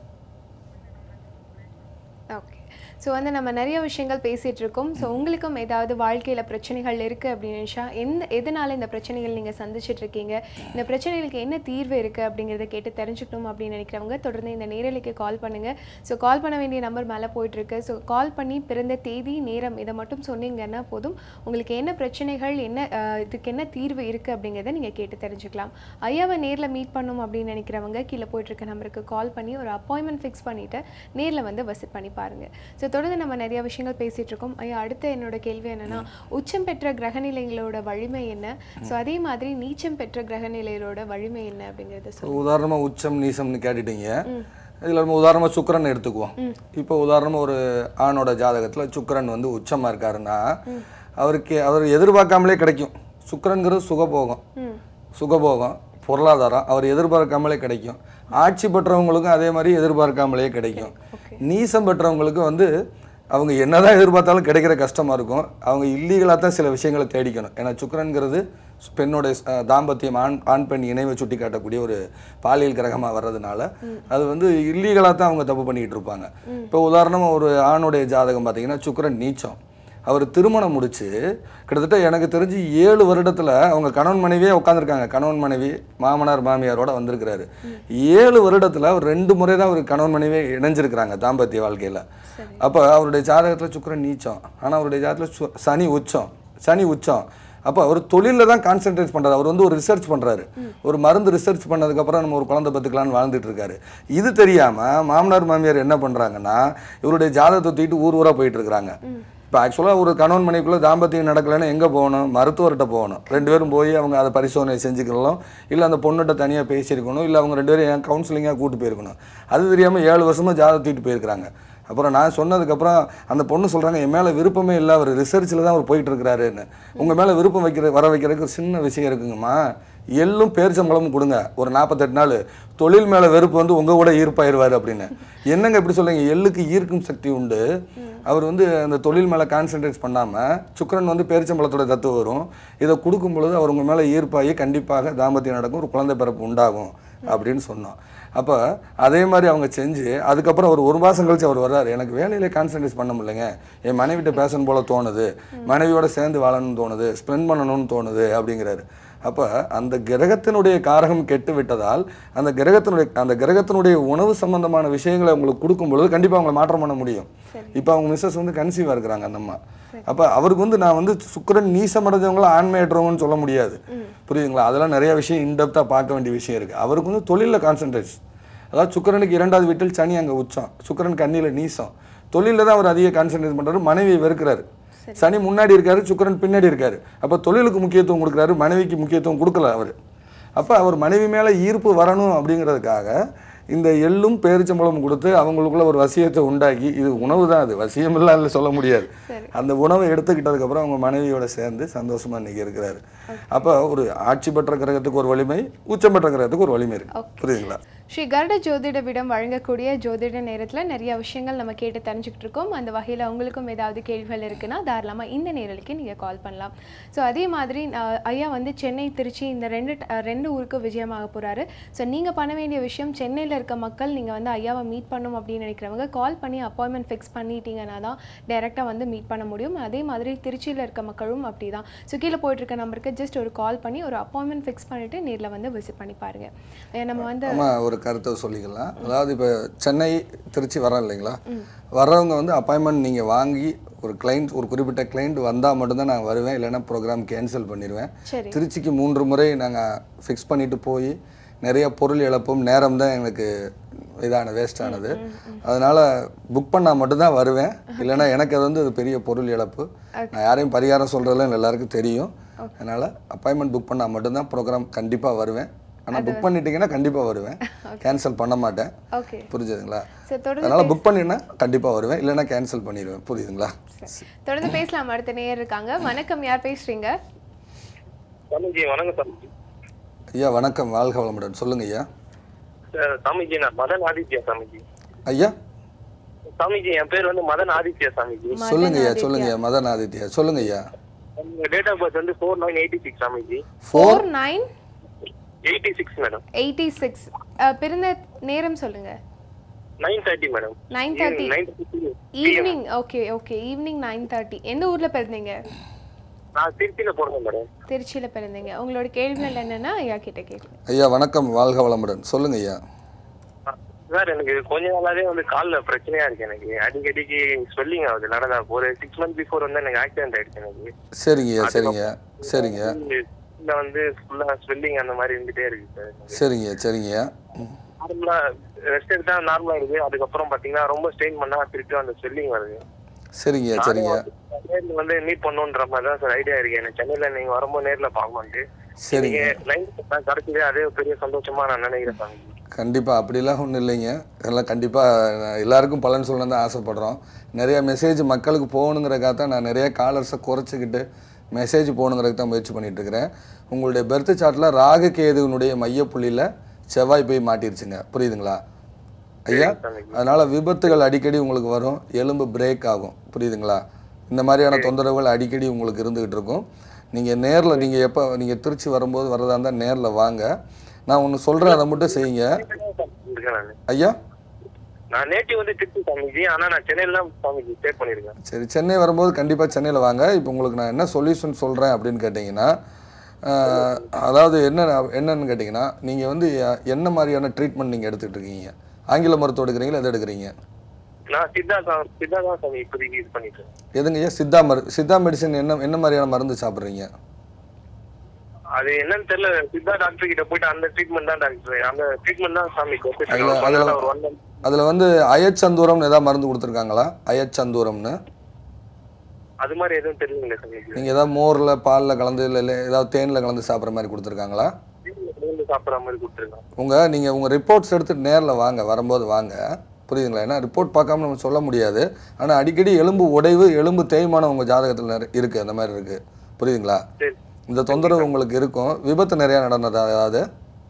ஓகே ஸோ வந்து நம்ம நிறைய விஷயங்கள் பேசிட்டு இருக்கோம் ஸோ உங்களுக்கும் ஏதாவது வாழ்க்கையில பிரச்சனைகள் இருக்கு அப்படின்னு நினைச்சா எந்த எதனால இந்த பிரச்சனைகள் நீங்க சந்திச்சிட்டு இருக்கீங்க இந்த பிரச்சனைகளுக்கு என்ன தீர்வு இருக்கு அப்படிங்கிறத கேட்டு தெரிஞ்சுக்கணும் அப்படின்னு நினைக்கிறவங்க தொடர்ந்து இந்த நேரலைக்கு கால் பண்ணுங்க ஸோ கால் பண்ண வேண்டிய நம்பர் மேலே போயிட்டு இருக்கு ஸோ கால் பண்ணி பிறந்த தேதி நேரம் இதை மட்டும் சொன்னீங்கன்னா போதும் உங்களுக்கு என்ன பிரச்சனைகள் என்ன அஹ், இதுக்கு என்ன தீர்வு இருக்கு அப்படிங்கிறத நீங்க கேட்டு தெரிஞ்சுக்கலாம் ஐயாவை நேர்ல மீட் பண்ணணும் அப்படின்னு நினைக்கிறவங்க கீழே போயிட்டு இருக்க நம்பருக்கு கால் பண்ணி ஒரு அப்பாயின்மெண்ட் ஃபிக்ஸ் பண்ணிட்டு நேர்ல வந்து விசிட் பண்ணி பாருங்க ஸோ தொடர்ந்து நம்ம நிறைய விஷயங்கள் பேசிட்டு இருக்கோம் ஐயா அடுத்த என்னோட கேள்வி என்னன்னா உச்சம் பெற்ற கிரகநிலைகளோட வலிமை என்ன ஸோ அதே மாதிரி நீச்சம் பெற்ற கிரகநிலைகளோட வலிமை என்ன அப்படிங்கறத சொல்லுங்க உதாரணமாக உச்சம் நீசம்னு கேட்டுட்டீங்க இதில் நம்ம உதாரணமாக சுக்கிரன் எடுத்துக்குவோம் இப்போ உதாரணமாக ஒரு ஆணோட ஜாதகத்தில் சுக்கிரன் வந்து உச்சமாக இருக்காருன்னா அவருக்கு அவர் எதிர்பார்க்காமலே கிடைக்கும் சுக்கிரன்கிறது சுகபோகம் ம் சுகபோகம் பொருளாதாரம் அவர் எதிர்பார்க்காமலே கிடைக்கும் ஆட்சி பெற்றவங்களுக்கும் அதே மாதிரி எதிர்பார்க்காமலே கிடைக்கும் நீசம் பெற்றவங்களுக்கு வந்து அவங்க என்னதான் எதிர்பார்த்தாலும் கிடைக்கிற கஷ்டமா இருக்கும் அவங்க இல்லீகலாக தான் சில விஷயங்களை தேடிக்கணும் ஏன்னா சுக்கிரன்கிறது பெண்ணோட அஹ், தாம்பத்தியம் ஆண் ஆண் பெண் இணைவை சுட்டி காட்டக்கூடிய ஒரு பாலியல் கிரகமாக வர்றதுனால அது வந்து இல்லீகலாக தான் அவங்க தப்பு பண்ணிக்கிட்டு இருப்பாங்க இப்போ உதாரணமாக ஒரு ஆணுடைய ஜாதகம் பார்த்தீங்கன்னா சுக்கிரன் நீச்சம் அவர் திருமணம் முடிச்சு கிட்டத்தட்ட எனக்கு தெரிஞ்சு ஏழு வருடத்துல அவங்க கணவன் மனைவியே உட்காந்துருக்காங்க கணவன் மனைவி மாமனார் மாமியாரோட வந்திருக்கிறாரு ஏழு வருடத்துல அவர் ரெண்டு முறை தான் அவர் கணவன் மனைவி இணைஞ்சிருக்கிறாங்க தாம்பத்திய வாழ்க்கையில அப்ப அவருடைய ஜாதகத்துல சுக்கிரன் நீச்சம் ஆனா அவருடைய ஜாதகத்துல சு- சனி உச்சம் சனி உச்சம் அப்போ அவர் தொழிலில் தான் கான்சென்ட்ரேட் பண்றாரு அவர் வந்து ஒரு ரிசர்ச் பண்றாரு ஒரு மருந்து ரிசர்ச் பண்ணதுக்கப்புறம் நம்ம ஒரு குழந்தை பத்துக்கலாம்னு வாழ்ந்துட்டு இருக்காரு இது தெரியாம மாமனார் மாமியார் என்ன பண்றாங்கன்னா இவருடைய ஜாதகத்தை தூக்கிட்டு ஊர் ஊரா போயிட்டு இருக்காங்க இப்போ ஆக்சுவலாக ஒரு கணவன் மனைவிக்குள்ள தாம்பத்தியம் நடக்கலைன்னா எங்கே போகணும் மருத்துவர்கிட்ட போகணும் ரெண்டு பேரும் போய் அவங்க அதை பரிசோதனை செஞ்சுக்கலாம் இல்லை அந்த பொண்ணுகிட்ட தனியாக பேசியிருக்கணும் இல்லை அவங்க ரெண்டு பேரும் ஏன் கவுன்சிலிங்காக கூட்டு போயிருக்கணும் அது தெரியாமல் ஏழு வருஷமா ஜாதகம் தூக்கிட்டு போயிருக்கிறாங்க அப்புறம் நான் சொன்னதுக்கப்புறம் அந்த பொண்ணு சொல்கிறாங்க என் மேலே விருப்பமே இல்லை அவர் ரிசர்ச்சில் தான் அவர் போயிட்டு இருக்கிறாருன்னு உங்கள் மேலே விருப்பம் வைக்கிற வர வைக்கிறதுக்கு ஒரு சின்ன விஷயம் இருக்குங்கம்மா எள்ளும் பேரிச்சம்பழமும் கொடுங்க ஒரு நாற்பத்தெட்டு நாள் தொழில் மேலே வெறுப்பு வந்து உங்கள் கூட ஈர்ப்பாயிருவார் அப்படின்னு என்னங்க இப்படி சொல்றீங்க எள்ளுக்கு ஈர்க்கும் சக்தி உண்டு அவர் வந்து அந்த தொழில் மேலே கான்சென்ட்ரேட் பண்ணாமல் சுக்கிரன் வந்து பேரிச்சம்பழத்தோட தத்துவம் வரும் இதை கொடுக்கும் பொழுது அவர் உங்கள் மேலே ஈர்ப்பாகி கண்டிப்பாக தாம்பத்தியம் நடக்கும் ஒரு குழந்தை பிறப்பு உண்டாகும் அப்படின்னு சொன்னோம் அப்போ அதே மாதிரி அவங்க செஞ்சு அதுக்கப்புறம் ஒரு ஒரு மாதம் கழிச்சு அவர் வர்றாரு எனக்கு வேலையிலே கான்சென்ட்ரேட் பண்ண முடியலைங்க என் மனைவிட்ட பேசணும் போல தோணுது மனைவியோட சேர்ந்து வாழணும்னு தோணுது ஸ்பெண்ட் பண்ணணும்னு தோணுது அப்படிங்கிறாரு அப்போ அந்த கிரகத்தினுடைய காரகம் கெட்டு விட்டதால் அந்த கிரகத்தினுடைய அந்த கிரகத்தினுடைய உணவு சம்பந்தமான விஷயங்களை உங்களுக்கு கொடுக்கும் பொழுது கண்டிப்பாக அவங்களை மாற்றம் பண்ண முடியும் இப்போ அவங்க மிஸ்ஸஸ் வந்து கன்சீவாக இருக்கிறாங்க அந்த அம்மா அப்போ அவருக்கு வந்து நான் வந்து சுக்கிரன் நீசமடைஞ்சவங்கள ஆண்மையற்றவங்கன்னு சொல்ல முடியாது புரியுதுங்களா அதெல்லாம் நிறைய விஷயம் இன்டெப்த்தாக பார்க்க வேண்டிய விஷயம் இருக்குது அவருக்கு வந்து தொழிலில் கான்சென்ட்ரேட் அதாவது சுக்கிரனுக்கு இரண்டாவது வீட்டில் சனி அங்கே உச்சம் சுக்கிரன் கண்ணியில் நீசம் தொழிலில் தான் அவர் அதிக கான்சென்ட்ரேட் பண்ணுறாரு மனைவியை வெறுக்கிறாரு சனி முன்னாடி இருக்காரு சுக்கிரன் பின்னாடி இருக்காரு அப்போ தொழிலுக்கு முக்கியத்துவம் கொடுக்குறாரு மனைவிக்கு முக்கியத்துவம் கொடுக்கல அவர் அப்போ அவர் மனைவி மேலே ஈர்ப்பு வரணும் அப்படிங்கிறதுக்காக இந்த எள்ளும் பேரிச்சம்பழமும் கொடுத்து அவங்களுக்குள்ள ஒரு வசியத்தை உண்டாக்கி இது உணவு தான் அது வசியமெல்லாம் இல்லை சொல்ல முடியாது அந்த உணவை எடுத்துக்கிட்டதுக்கப்புறம் அவங்க மனைவியோட சேர்ந்து சந்தோஷமா இன்னைக்கு இருக்கிறாரு அப்போ ஒரு ஆட்சி பெற்ற கிரகத்துக்கு ஒரு வலிமை உச்சம் பெற்ற கிரகத்துக்கு ஒரு வலிமை இருக்கு புரியுதுங்களா ஸ்ரீ கருட ஜோதிட விடம் வழங்கக்கூடிய ஜோதிட நேரத்துல நிறைய விஷயங்கள் நம்ம கேட்டு தெரிஞ்சுக்கிட்டு இருக்கோம் அந்த வகையில உங்களுக்கும் ஏதாவது கேள்விகள் இருக்குன்னா தாராளமா இந்த நேரலுக்கு நீங்க கால் பண்ணலாம் ஸோ அதே மாதிரி அஹ், ஐயா வந்து சென்னை திருச்சி இந்த ரெண்டு ட- ரெண்டு ஊருக்கு விஜயமாக போறாரு ஸோ நீங்க பண்ண வேண்டிய விஷயம் சென்னையில இருக்க மக்கள் நீங்கள் வந்து ஐயாவை மீட் பண்ணணும் அப்படின்னு நினைக்கிறவங்க கால் பண்ணி அப்பாயின்மெண்ட் ஃபிக்ஸ் பண்ணிட்டீங்கன்னா தான் டேரெக்டாக வந்து மீட் பண்ண முடியும் அதே மாதிரி திருச்சியில் இருக்க மக்களும் அப்படி தான் ஸோ கீழே போயிட்டு இருக்க நம்பருக்கு ஜஸ்ட் ஒரு கால் பண்ணி ஒரு அப்பாயின்மெண்ட் ஃபிக்ஸ் பண்ணிவிட்டு நேரில் வந்து விசிட் பண்ணி பாருங்க அஹ் நம்ம வந்து ஆமாம் ஒரு கருத்தை சொல்லிக்கலாம் அதாவது இப்போ சென்னை திருச்சி வரோம் இல்லைங்களா வர்றவங்க வந்து அப்பாயின்மெண்ட் நீங்கள் வாங்கி ஒரு கிளைண்ட் ஒரு குறிப்பிட்ட கிளைண்ட் வந்தால் மட்டும்தான் நான் வருவேன் இல்லைன்னா ப்ரோக்ராம் கேன்சல் பண்ணிடுவேன் சரி திருச்சிக்கு மூன்று முறை நாங்கள் ஃபிக்ஸ் பண்ணிட்டு போய் நிறைய பொருள் இழப்பும் நேரம் தான் எனக்கு இதான வேஸ்ட் ஆனது அதனால் புக் பண்ணால் மட்டும்தான் வருவேன் இல்லைன்னா எனக்கு அது வந்து அது பெரிய பொருள் இழப்பு நான் யாரையும் பரிகாரம் சொல்கிறதுலாம் எல்லாருக்கும் தெரியும் அதனால் அப்பாயின்மெண்ட் புக் பண்ணால் மட்டும்தான் ப்ரோக்ராம் கண்டிப்பாக வருவேன் ஆனால் புக் பண்ணிட்டீங்கன்னா கண்டிப்பாக வருவேன் கேன்சல் பண்ண மாட்டேன் ஓகே புரிஞ்சுதுங்களா சரி தொடர்ந்து அதனால் புக் பண்ணினா கண்டிப்பாக வருவேன் இல்லைன்னா கேன்சல் பண்ணிடுவேன் புரியுதுங்களா சரி. தொடர்ந்து பேசலாம் அடுத்த நேயர் இருக்காங்க வணக்கம் யார் பேசுறீங்க சாமிஜி வணக்கம் சாமிஜி ஐயா வணக்கம் வாழ்க வளமுடன் சொல்லுங்க ஐயா சார், சாமிஜி நான் மதன் ஆதித்யா சாமிஜி ஐயா சாமிஜி என் பேர் வந்து மதன் ஆதித்யா சாமிஜி சொல்லுங்க ஐயா சொல்லுங்க ஐயா மதன் ஆதித்யா சொல்லுங்க ஐயா உங்க டேட் ஆஃப் பர்த் வந்து four nine eighty six Samiji four nine eighty six madam eighty six பிறந்த நேரம் சொல்லுங்க nine thirty madam nine thirty nine evening okay okay evening nine thirty எந்த ஊர்ல பிறந்தீங்க நான் திருச்சியில போறேன் மேடம் திருச்சியில பிறந்தீங்க உங்களோட கேள்விகள் என்னன்னா ஐயா கிட்ட கேளுங்க ஐயா வணக்கம் வாழ்க வளமுடன் சொல்லுங்க ஐயா சார் எனக்கு கொஞ்ச நாளாவே வந்து கால்ல பிரச்சனையா இருக்கு எனக்கு அடிக்கடிக்கு ஸ்வெல்லிங் ஆகுது நடந்தா ஒரு சிக்ஸ் மந்த் பிஃபோர் வந்து எனக்கு ஆக்சிடென்ட் ஆயிடுச்சு எனக்கு சரிங்க ஐயா சரிங்க சரிங்க இதுல வந்து ஃபுல்லா ஸ்வெல்லிங் அந்த மாதிரி இருந்துட்டே இருக்கு சார் சரிங்க சரிங்க ஐயா ம். நார்மலா ரெஸ்ட் எடுத்தா நார்மலா இருக்கு அதுக்கப்புறம் பாத்தீங்கன்னா ரொம்ப ஸ்ட்ரெயின் பண்ணா திருப்பி அந்த ஸ்வெல்லிங் வருது சரிங்க ஐயா சரிங்க நேர்ல வந்து மீட் பண்ணுன்ற மாதிரி தான் சார் ஐடியா இருக்கு எனக்கு சென்னையில நீங்க வரும்போது நேர்ல பார்க்கணும்ட்டு சரிங்க நீங்க நைன் கிடைச்சதே அதே ஒரு பெரிய சந்தோஷமா நான் நினைக்கிறேன் சாமி கண்டிப்பாக அப்படிலாம் ஒன்றும் இல்லைங்க எல்லாம் கண்டிப்பாக எல்லாருக்கும் பலன் சொல்லணும் தான் ஆசைப்படுறோம் நிறைய மெசேஜ் மக்களுக்கு போகணுங்கிறக்காக தான் நான் நிறைய காலர்ஸை குறைச்சிக்கிட்டு மெசேஜ் போகணுங்கிறதுக்கு தான் முயற்சி பண்ணிட்டு இருக்கிறேன் உங்களுடைய பெர்த் சார்ட்டில் ராகு கேதுவினுடைய மையப்புள்ளியில் செவ்வாய் போய் மாட்டிருச்சுங்க புரியுதுங்களா ஐயா அதனால் விபத்துகள் அடிக்கடி உங்களுக்கு வரும் எலும்பு பிரேக் ஆகும் புரியுதுங்களா இந்த மாதிரியான தொந்தரவுகள் அடிக்கடி உங்களுக்கு இருந்துகிட்டு இருக்கும் நீங்கள் நேரில் நீங்கள் எப்போ நீங்கள் திருச்சி வரும்போது வரதா இருந்தால் நேரில் வாங்க நான் ஒன்று சொல்கிறேன் அதை மட்டும் செய்யுங்க இருக்கேன் நானு ஐயா நான் நேட்டிவ் வந்து திருச்சி சாமிஜி ஆனா நான் சென்னையில தான் சாமிஜி ஸ்டே பண்ணிருக்கேன் சரி சென்னை வரும்போது கண்டிப்பாக சென்னையில் வாங்க இப்போ உங்களுக்கு நான் என்ன சொல்யூஷன் சொல்கிறேன் அப்படின்னு கேட்டிங்கன்னா ஆஹ், அதாவது என்ன என்னன்னு கேட்டிங்கன்னா நீங்கள் வந்து எ- என்ன மாதிரியான ட்ரீட்மெண்ட் நீங்கள் எடுத்துகிட்டு இருக்கீங்க ஆங்கில மருத்துவம் எடுக்கிறீங்களா எதை எடுக்கிறீங்க நான் சித்தா தான் சித்தா தான் சாமி இப்போதைக்கு இது பண்ணிட்டு இருக்கேன். எதுங்க ஐயா சித்தா மரு சித்தா மெடிசன் என்ன என்ன மாதிரியான மருந்து சாப்பிட்றீங்க அது என்னன்னு தெரியல சித்தா டாக்டர் கிட்ட போயிட்டு அந்த ட்ரீட்மெண்ட் தான் டாக்டர் அந்த ட்ரீட்மெண்ட் தான் சாமி கொடுத்துட்டு அதுல- இருக்கேன். அதுல- ஒரு ஒன் மந்த் அதில் வந்து அயச்சந்தூரம்னு ஏதாவது மருந்து கொடுத்துருக்காங்களா அயச்சந்தூரம்னு அது மாதிரி எதுவும் தெரியல சாமி நீங்கள் ஏதாவது மோரில் பாலில் கலந்து இல்லை இல்லை ஏதாவது தேனில் கலந்து சாப்பிட்ற மாதிரி கொடுத்துருக்காங்களா சாப்பிட்ற மாதிரி கொடுத்துருக்கேன் உங்கள் நீங்கள் உங்கள் ரிப்போர்ட்ஸ் எடுத்துகிட்டு நேரில் வாங்க வரும்போது வாங்க புரியுதுங்களா ஏன்னா ரிப்போர்ட் பார்க்காம நம்ம சொல்ல முடியாது ஆனால் அடிக்கடி எலும்பு உடைவு எலும்பு தேய்மானம் உங்கள் ஜாதகத்தில் நிறைய இருக்குது அந்த மாதிரி இருக்குது புரியுதுங்களா சரி இந்த தொந்தரவு உங்களுக்கு இருக்கும் விபத்து நிறையா நடந்ததா அதாவது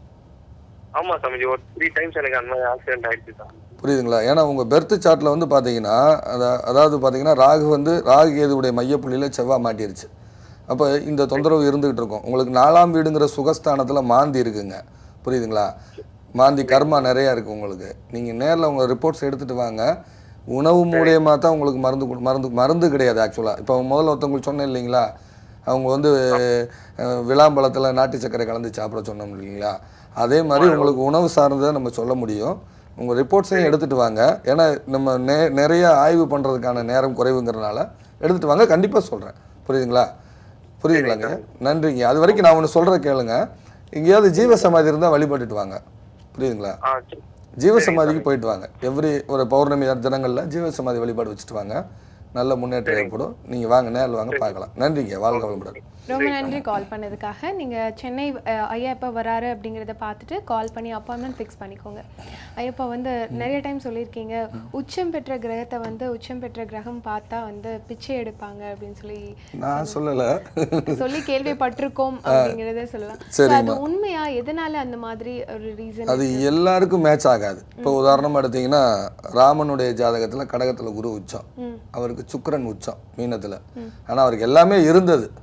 ஆமா சாமிஜி ஒரு த்ரீ டைம்ஸ் எனக்கு அந்த மாதிரி ஆக்சிடென்ட் ஆயிடுச்சு சாமி புரியுதுங்களா ஏன்னா உங்கள் பெர்த் சார்ட்டில் வந்து பார்த்தீங்கன்னா அதா- அதாவது பார்த்தீங்கன்னா ராகு வந்து ராகு கேதுவுடைய மையப்புள்ளியில் செவ்வாய் மாட்டிருச்சு அப்போ இந்த தொந்தரவு இருந்துகிட்டு இருக்கும் உங்களுக்கு நாலாம் வீடுங்கிற சுகஸ்தானத்தில் மாந்தி இருக்குங்க புரியுதுங்களா மாந்தி கர்மா நிறையா இருக்குது உங்களுக்கு நீங்கள் நேரில் உங்கள் ரிப்போர்ட்ஸ் எடுத்துகிட்டு வாங்க உணவு மூலியமாக தான் உங்களுக்கு மருந்து கொடு- மருந்து மருந்து கிடையாது ஆக்சுவலாக இப்போ முதல்ல ஒருத்தவங்களுக்கு சொன்னேன் இல்லைங்களா அவங்க வந்து அஹ், விளாம்பழத்தில் நாட்டு சர்க்கரை கலந்து சாப்பிட சொன்னோம் இல்லைங்களா அதே மாதிரி உங்களுக்கு உணவு சார்ந்ததை நம்ம சொல்ல முடியும் உங்கள் ரிப்போர்ட்ஸையும் எடுத்துகிட்டு வாங்க ஏன்னா நம்ம நே நிறைய ஆய்வு பண்ணுறதுக்கான நேரம் குறைவுங்கிறனால எடுத்துகிட்டு வாங்க கண்டிப்பாக சொல்கிறேன் புரியுதுங்களா புரியுதுங்களாங்க நன்றிங்க அது வரைக்கும் நான் ஒன்று சொல்கிற கேளுங்க எங்கேயாவது ஜீவ சமாதி இருந்தால் வழிபட்டுட்டு வாங்க புரியுதுங்களா ஆ சரி ஜீவ சமாதிக்கு போயிட்டு வாங்க எவ்ரி ஒரு பௌர்ணமி தினங்களில் ஜீவ சமாதி வழிபாடு வச்சுட்டு வாங்க நல்ல முன்னேற்றம் ஏற்படும் நீங்கள் வாங்க நேரில் வாங்க பார்க்கலாம் நன்றிங்க வாழ்க வளமுடன் ரொம்ப நன்றி கால் பண்ணதுக்காக நீங்கள் சென்னை அஹ், ஐயா எப்போ வராரு அப்படிங்கிறத பார்த்துட்டு கால் பண்ணி அப்பாயின்மெண்ட் ஃபிக்ஸ் பண்ணிக்கோங்க ஐயப்பா வந்து நிறைய டைம் சொல்லியிருக்கீங்க உச்சம் பெற்ற கிரகத்தை வந்து உச்சம் பெற்ற கிரகம் பார்த்தா வந்து பிச்சை எடுப்பாங்க அப்படின்னு சொல்லி நான் சொல்லலை சொல்லி கேள்விப்பட்டிருக்கோம் அப்படிங்கிறத சொல்லலாம் So, சரிம்மா. அது உண்மையா எதனால அந்த மாதிரி ஒரு ரீசன் அது எல்லாருக்கும் மேட்ச் ஆகாது இப்போ உதாரணமாக எடுத்தீங்கன்னா ராமனுடைய ஜாதகத்தில் கடகத்தில் குரு உச்சம் அவருக்கு சுக்கிரன் உச்சம் மீனத்தில் ஆனால் அவருக்கு எல்லாமே இருந்தது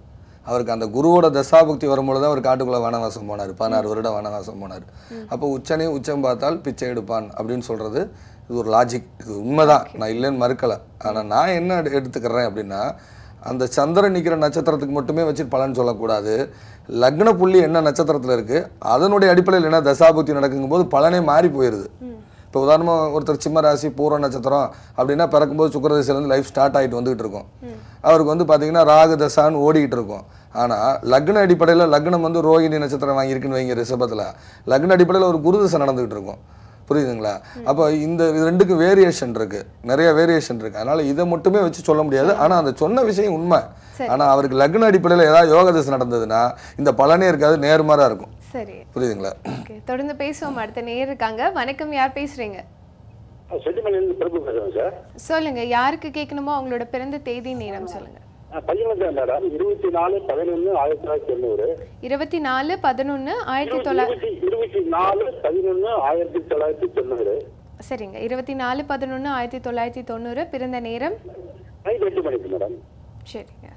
அவருக்கு அந்த குருவோட தசாபுக்தி வரும்பொழுது தான் அவர் காட்டுக்குள்ளே வனவாசம் போனார் பதினாறு வருடம் வனவாசம் போனார் அப்போ உச்சனையும் உச்சம் பார்த்தால் பிச்சை எடுப்பான் அப்படின்னு சொல்கிறது இது ஒரு லாஜிக் இது உண்மைதான் நான் இல்லைன்னு மறுக்கலை ஆனால் நான் என்ன எடு- எடுத்துக்கிறேன் அப்படின்னா அந்த சந்திரன் நிற்கிற நட்சத்திரத்துக்கு மட்டுமே வச்சு பலன் சொல்லக்கூடாது லக்ன புள்ளி என்ன நட்சத்திரத்தில் இருக்குது அதனுடைய அடிப்படையில் என்ன தசாபுக்தி நடக்குங்கும்போது பலனே மாறி போயிடுது இப்போ உதாரணமாக ஒருத்தர் சிம்ம ராசி பூர்வ நட்சத்திரம் அப்படின்னா பிறக்கும்போது சுக்கரதசையிலேருந்து லைஃப் ஸ்டார்ட் ஆகிட்டு வந்துகிட்டு இருக்கும் அவருக்கு வந்து பார்த்தீங்கன்னா ராகு தசான்னு ஓடிக்கிட்டு இருக்கும் ஆனால் லக்ன அடிப்படையில் லக்னம் வந்து ரோகிணி நட்சத்திரம் வாங்கியிருக்குன்னு வைங்க ரிஷபத்தில் லக்ன அடிப்படையில் ஒரு குருதசை நடந்துகிட்டு இருக்கும் புரியுதுங்களா அப்போ இந்த இது ரெண்டுக்கும் வேரியேஷன் இருக்கு நிறைய வேரியேஷன் இருக்கு அதனால இதை மட்டுமே வச்சு சொல்ல முடியாது ஆனால் அந்த சொன்ன விஷயம் உண்மை ஆனால் அவருக்கு லக்ன அடிப்படையில் ஏதாவது யோக தசை நடந்ததுன்னா இந்த பலனே இருக்காது நேர்மாறாக இருக்கும் சரி புரியுதுங்களா ஓகே தொடர்ந்து பேசுவோம் அடுத்த நேர் இருக்காங்க வணக்கம் யார் பேசுறீங்க செட்டிமலையிலிருந்து பிரபு பேசுறேன் சார் சொல்லுங்க யாருக்கு கேட்கணுமோ அவங்களோட பிறந்த தேதி நேரம் சொல்லுங்க பையனுக்கு மேடம் இருபத்தி நாலு பதினொன்று ஆயிரத்தி தொள்ளாயிரத்தி தொண்ணூறு இருபத்தி நாலு பதினொன்று ஆயிரத்தி தொள்ளாயிரத்தி இருபத்தி இருபத்தி நாலு பதினொன்று ஆயிரத்தி தொள்ளாயிரத்தி தொண்ணூறு சரிங்க இருபத்தி நாலு பதினொன்று ஆயிரத்தி தொள்ளாயிரத்தி தொண்ணூறு பிறந்த நேரம் நைட் எட்டு மணிக்கு மேடம் சரிங்க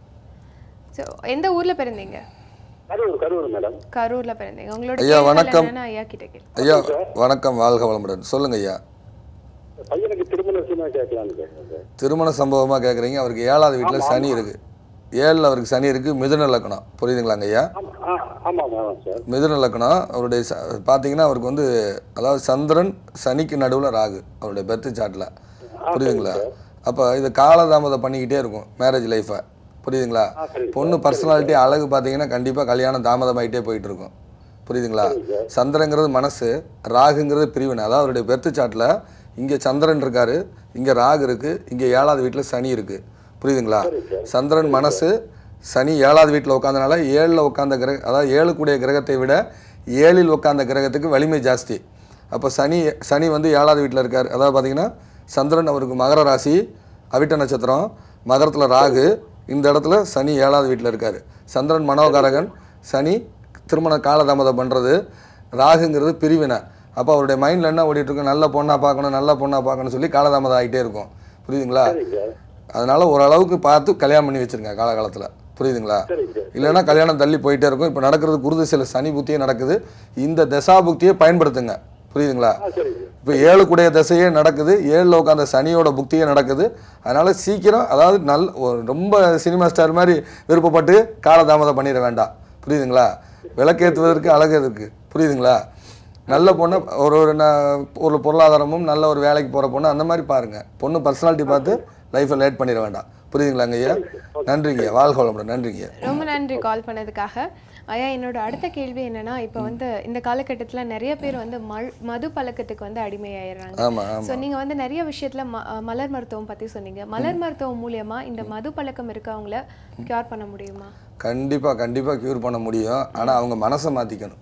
ஸோ எந்த ஊர்ல பிறந்தீங்க கரூர் கரூர் மேடம் கரூர்ல பிறந்தீங்க உங்களோட ஐயா, கேள்விகள் வணக்கம். என்னன்னு ஐயா கிட்ட கேளு ஐயா வணக்கம் வாழ்க வளமுடன் சொல்லுங்க ஐயா பையனுக்கு திருமண விஷயமா கேட்கலான்னு கேட்குறேன் சார் திருமண சம்பவமாக கேட்குறீங்க அவருக்கு ஏழாவது வீட்டில் சனி இருக்குது ஏழில் அவருக்கு சனி இருக்குது மிதுன லக்கணம் புரியுதுங்களாங்க ஐயா ஆமா ஆ ஆமாம் ஆமாம் சார் மிதுன லக்கணம் அவருடைய ச பார்த்தீங்கன்னா அவருக்கு வந்து அதாவது சந்திரன் சனிக்கு நடுவில் ராகு அவருடைய பெர்த் சார்ட்டில் புரியுதுங்களா அப்போ இது காலதாமதம் பண்ணிக்கிட்டே இருக்கும் மேரேஜ் லைஃப்பை புரியுதுங்களா ஆ சரி பொண்ணு பர்சனாலிட்டி அழகு பார்த்தீங்கன்னா கண்டிப்பாக கல்யாணம் தாமதமாயிட்டே போயிட்டு இருக்கும் புரியுதுங்களா சந்திரங்கிறது மனசு ராகுங்கிறது பிரிவினை அதாவது அவருடைய பெர்த் சார்ட்டில் இங்கே சந்திரன் இருக்காரு இங்கே ராகு இருக்குது இங்கே ஏழாவது வீட்டில் சனி இருக்குது புரியுதுங்களா சந்திரன் மனசு சனி ஏழாவது வீட்டில் உட்காந்தனால ஏழில் உட்காந்த கிரக அதாவது ஏழு கூடிய கிரகத்தை விட ஏழில் உட்காந்த கிரகத்துக்கு வலிமை ஜாஸ்தி அப்போ சனி சனி வந்து ஏழாவது வீட்டில் இருக்கார் அதாவது பார்த்தீங்கன்னா சந்திரன் அவருக்கு மகர ராசி அவிட்ட நட்சத்திரம் மகரத்தில் ராகு இந்த இடத்துல சனி ஏழாவது வீட்டில் இருக்கார் சந்திரன் மனோகாரகன் சனி திருமண காலதாமதம் பண்ணுறது ராகுங்கிறது பிரிவினை அப்போ அவருடைய மைண்டில் என்ன ஓடிட்டு இருக்கும் நல்ல பொண்ணாக பார்க்கணும் நல்ல பொண்ணாக பார்க்கணும்னு சொல்லி காலதாமதம் ஆகிட்டே இருக்கும் புரியுதுங்களா சரிங்க சார் அதனால ஓரளவுக்கு பார்த்து கல்யாணம் பண்ணி வச்சிருங்க காலகாலத்தில் புரியுதுங்களா சரிங்க சார் இல்லைன்னா கல்யாணம் தள்ளி போயிட்டே இருக்கும் இப்போ நடக்கிறது குருதிசையில் சனி புத்தியே நடக்குது இந்த தசாபுக்தியை பயன்படுத்துங்க புரியுதுங்களா ஆ சரிங்க சார் இப்போ ஏழுக்குடைய திசையே நடக்குது ஏழில் உட்காந்த சனியோட புக்தியே நடக்குது அதனால சீக்கிரம் அதாவது நல் ஒரு ரொம்ப சினிமா ஸ்டார் மாதிரி விருப்பப்பட்டு காலதாமதம் பண்ணிட வேண்டாம் புரியுதுங்களா விளக்கேற்றுவதற்கு அழகு இருக்கு புரியுதுங்களா நல்ல பொண்ணு ஒரு ஒரு ந- ஒரு பொருளாதாரமும் நல்ல ஒரு வேலைக்கு போகிற பொண்ணு அந்த மாதிரி பாருங்க பொண்ணு பர்சனாலிட்டி பார்த்து லைஃப்பை லேட் பண்ணிட வேண்டாம் புரியுதுங்களாங்க ஐயா நன்றிங்க வாழ்க வளமுடன் நன்றிங்க ரொம்ப நன்றி கால் பண்ணதுக்காக ஐயா என்னோட அடுத்த கேள்வி என்னன்னா இப்போ வந்து இந்த காலகட்டத்துல நிறைய பேர் வந்து மல் மது பழக்கத்துக்கு வந்து அடிமையாயிடுறாங்க ஆமாம் ஆமாம் ஸோ நீங்க வந்து நிறைய விஷயத்துல ம- அஹ் மலர் மருத்துவம் பத்தி சொன்னீங்க மலர் மருத்துவம் மூலியமா இந்த மது பழக்கம் இருக்கவங்கள கியூர் பண்ண முடியுமா கண்டிப்பாக கண்டிப்பாக க்யூர் பண்ண முடியும் ஆனால் அவங்க மனசை மாற்றிக்கணும்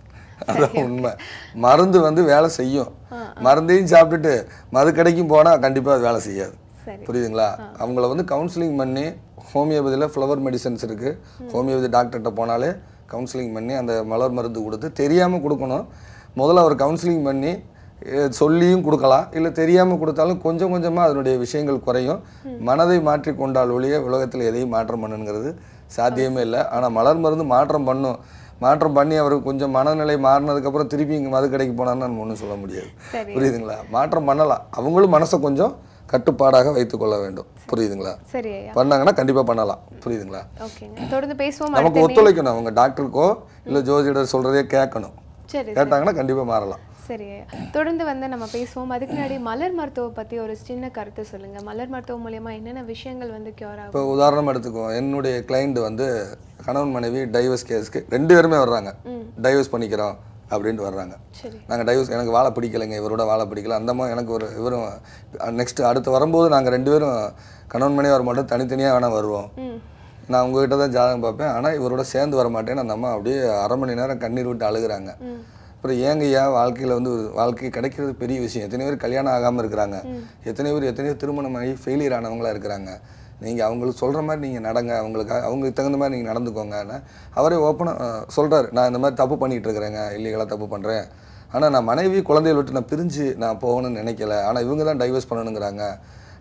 அதான் உண்மை மருந்து வந்து வேலை செய்யும் மருந்தையும் சாப்பிட்டுட்டு மது கடைக்கும் போனால் கண்டிப்பாக அது வேலை செய்யாது சரி புரியுதுங்களா அவங்கள வந்து கவுன்சிலிங் பண்ணி ஹோமியோபதியில் ஃப்ளவர் மெடிசன்ஸ் இருக்குது ஹோமியோபதி டாக்டர்கிட்ட போனாலே கவுன்சிலிங் பண்ணி அந்த மலர் மருந்து கொடுத்து தெரியாமல் கொடுக்கணும் முதல்ல அவர் கவுன்சிலிங் பண்ணி அஹ், சொல்லியும் கொடுக்கலாம் இல்லை தெரியாமல் கொடுத்தாலும் கொஞ்சம் கொஞ்சமாக அதனுடைய விஷயங்கள் குறையும் மனதை மாற்றி கொண்டால் ஒழிய உலகத்தில் எதையும் மாற்றம் பண்ணுங்கிறது சாத்தியமே இல்லை ஆனால் மலர் மருந்து மாற்றம் பண்ணும் மாற்றம் பண்ணி அவர் கொஞ்சம் மனநிலை மாறினதுக்கப்புறம் திருப்பி இங்கே மது கடைக்கு போனான்னு நம்ம ஒன்றும் சொல்ல முடியாது சரி புரியுதுங்களா மாற்றம் பண்ணலாம் அவங்களும் மனசை கொஞ்சம் கட்டுப்பாடாக வைத்துக்கொள்ள வேண்டும் புரியுதுங்களா சரி ஐயா பண்ணாங்கன்னா கண்டிப்பாக பண்ணலாம் புரியுதுங்களா ஓகேங்க தொடர்ந்து பேசுவோம் நமக்கு அடுத்த நே- ஒத்துழைக்கணும் அவங்க டாக்டருக்கோ இல்லை ஜோதிடர் சொல்கிறதே கேட்கணும் சரி கேட்டாங்கன்னா கண்டிப்பாக மாறலாம் சரி ஐயா தொடர்ந்து வந்து நம்ம பேசுவோம் அதுக்கு முன்னாடி மலர் மருத்துவம் பத்தி ஒரு சின்ன கருத்து சொல்லுங்க மலர் மருத்துவம் மூலியமா என்னென்ன விஷயங்கள் வந்து கியூர் ஆகும் இப்போ உதாரணம் எடுத்துக்குவோம் என்னுடைய கிளைண்ட் வந்து கணவன் மனைவி டைவர்ஸ் கேஸ்க்கு ரெண்டு பேருமே வர்றாங்க டைவர்ஸ் பண்ணிக்கிறோம் அப்படின்ட்டு வர்றாங்க சரி நாங்கள் டைவர்ஸ் எனக்கு வாழ பிடிக்கலைங்க இவரோட வாழ பிடிக்கல அந்த மாதிரி எனக்கு ஒரு இவரும் நெக்ஸ்ட் அடுத்து வரும்போது நாங்கள் ரெண்டு பேரும் கணவன் மனைவி வர மாட்டோம் தனித்தனியாக வேணால் வருவோம் ம் நான் உங்ககிட்ட தான் ஜாதகம் பார்ப்பேன் ஆனால் இவரோட சேர்ந்து வர மாட்டேன்னு அந்த அம்மா அப்படியே அரை மணி நேரம் கண்ணீர் விட்டு அழுகுறாங்க ம் அப்புறம் ஏங்க ஏன் வாழ்க்கையில் வந்து ஒரு வாழ்க்கை கிடைக்கிறது பெரிய விஷயம் எத்தனை பேர் கல்யாணம் ஆகாமல் இருக்கிறாங்க எத்தனை பேர் எத்தனையோ திருமணம் ஆகி ஃபெயிலியர் ஆனவங்களா இருக்கிறாங்க நீங்கள் அவங்களுக்கு சொல்கிற மாதிரி நீங்கள் நடங்க அவங்களுக்கு அவங்களுக்கு தகுந்த மாதிரி நீங்கள் நடந்துக்கோங்கன்னு அவரே ஓப்பனாக சொல்கிறாரு நான் இந்த மாதிரி தப்பு பண்ணிகிட்டு இருக்கிறேங்க இல்லீகலாக தப்பு பண்ணுறேன் ஆனால் நான் மனைவி குழந்தைகள் விட்டு நான் பிரிஞ்சு நான் போகணும்னு நினைக்கல ஆனால் இவங்க தான் டைவர்ஸ் பண்ணணுங்கிறாங்க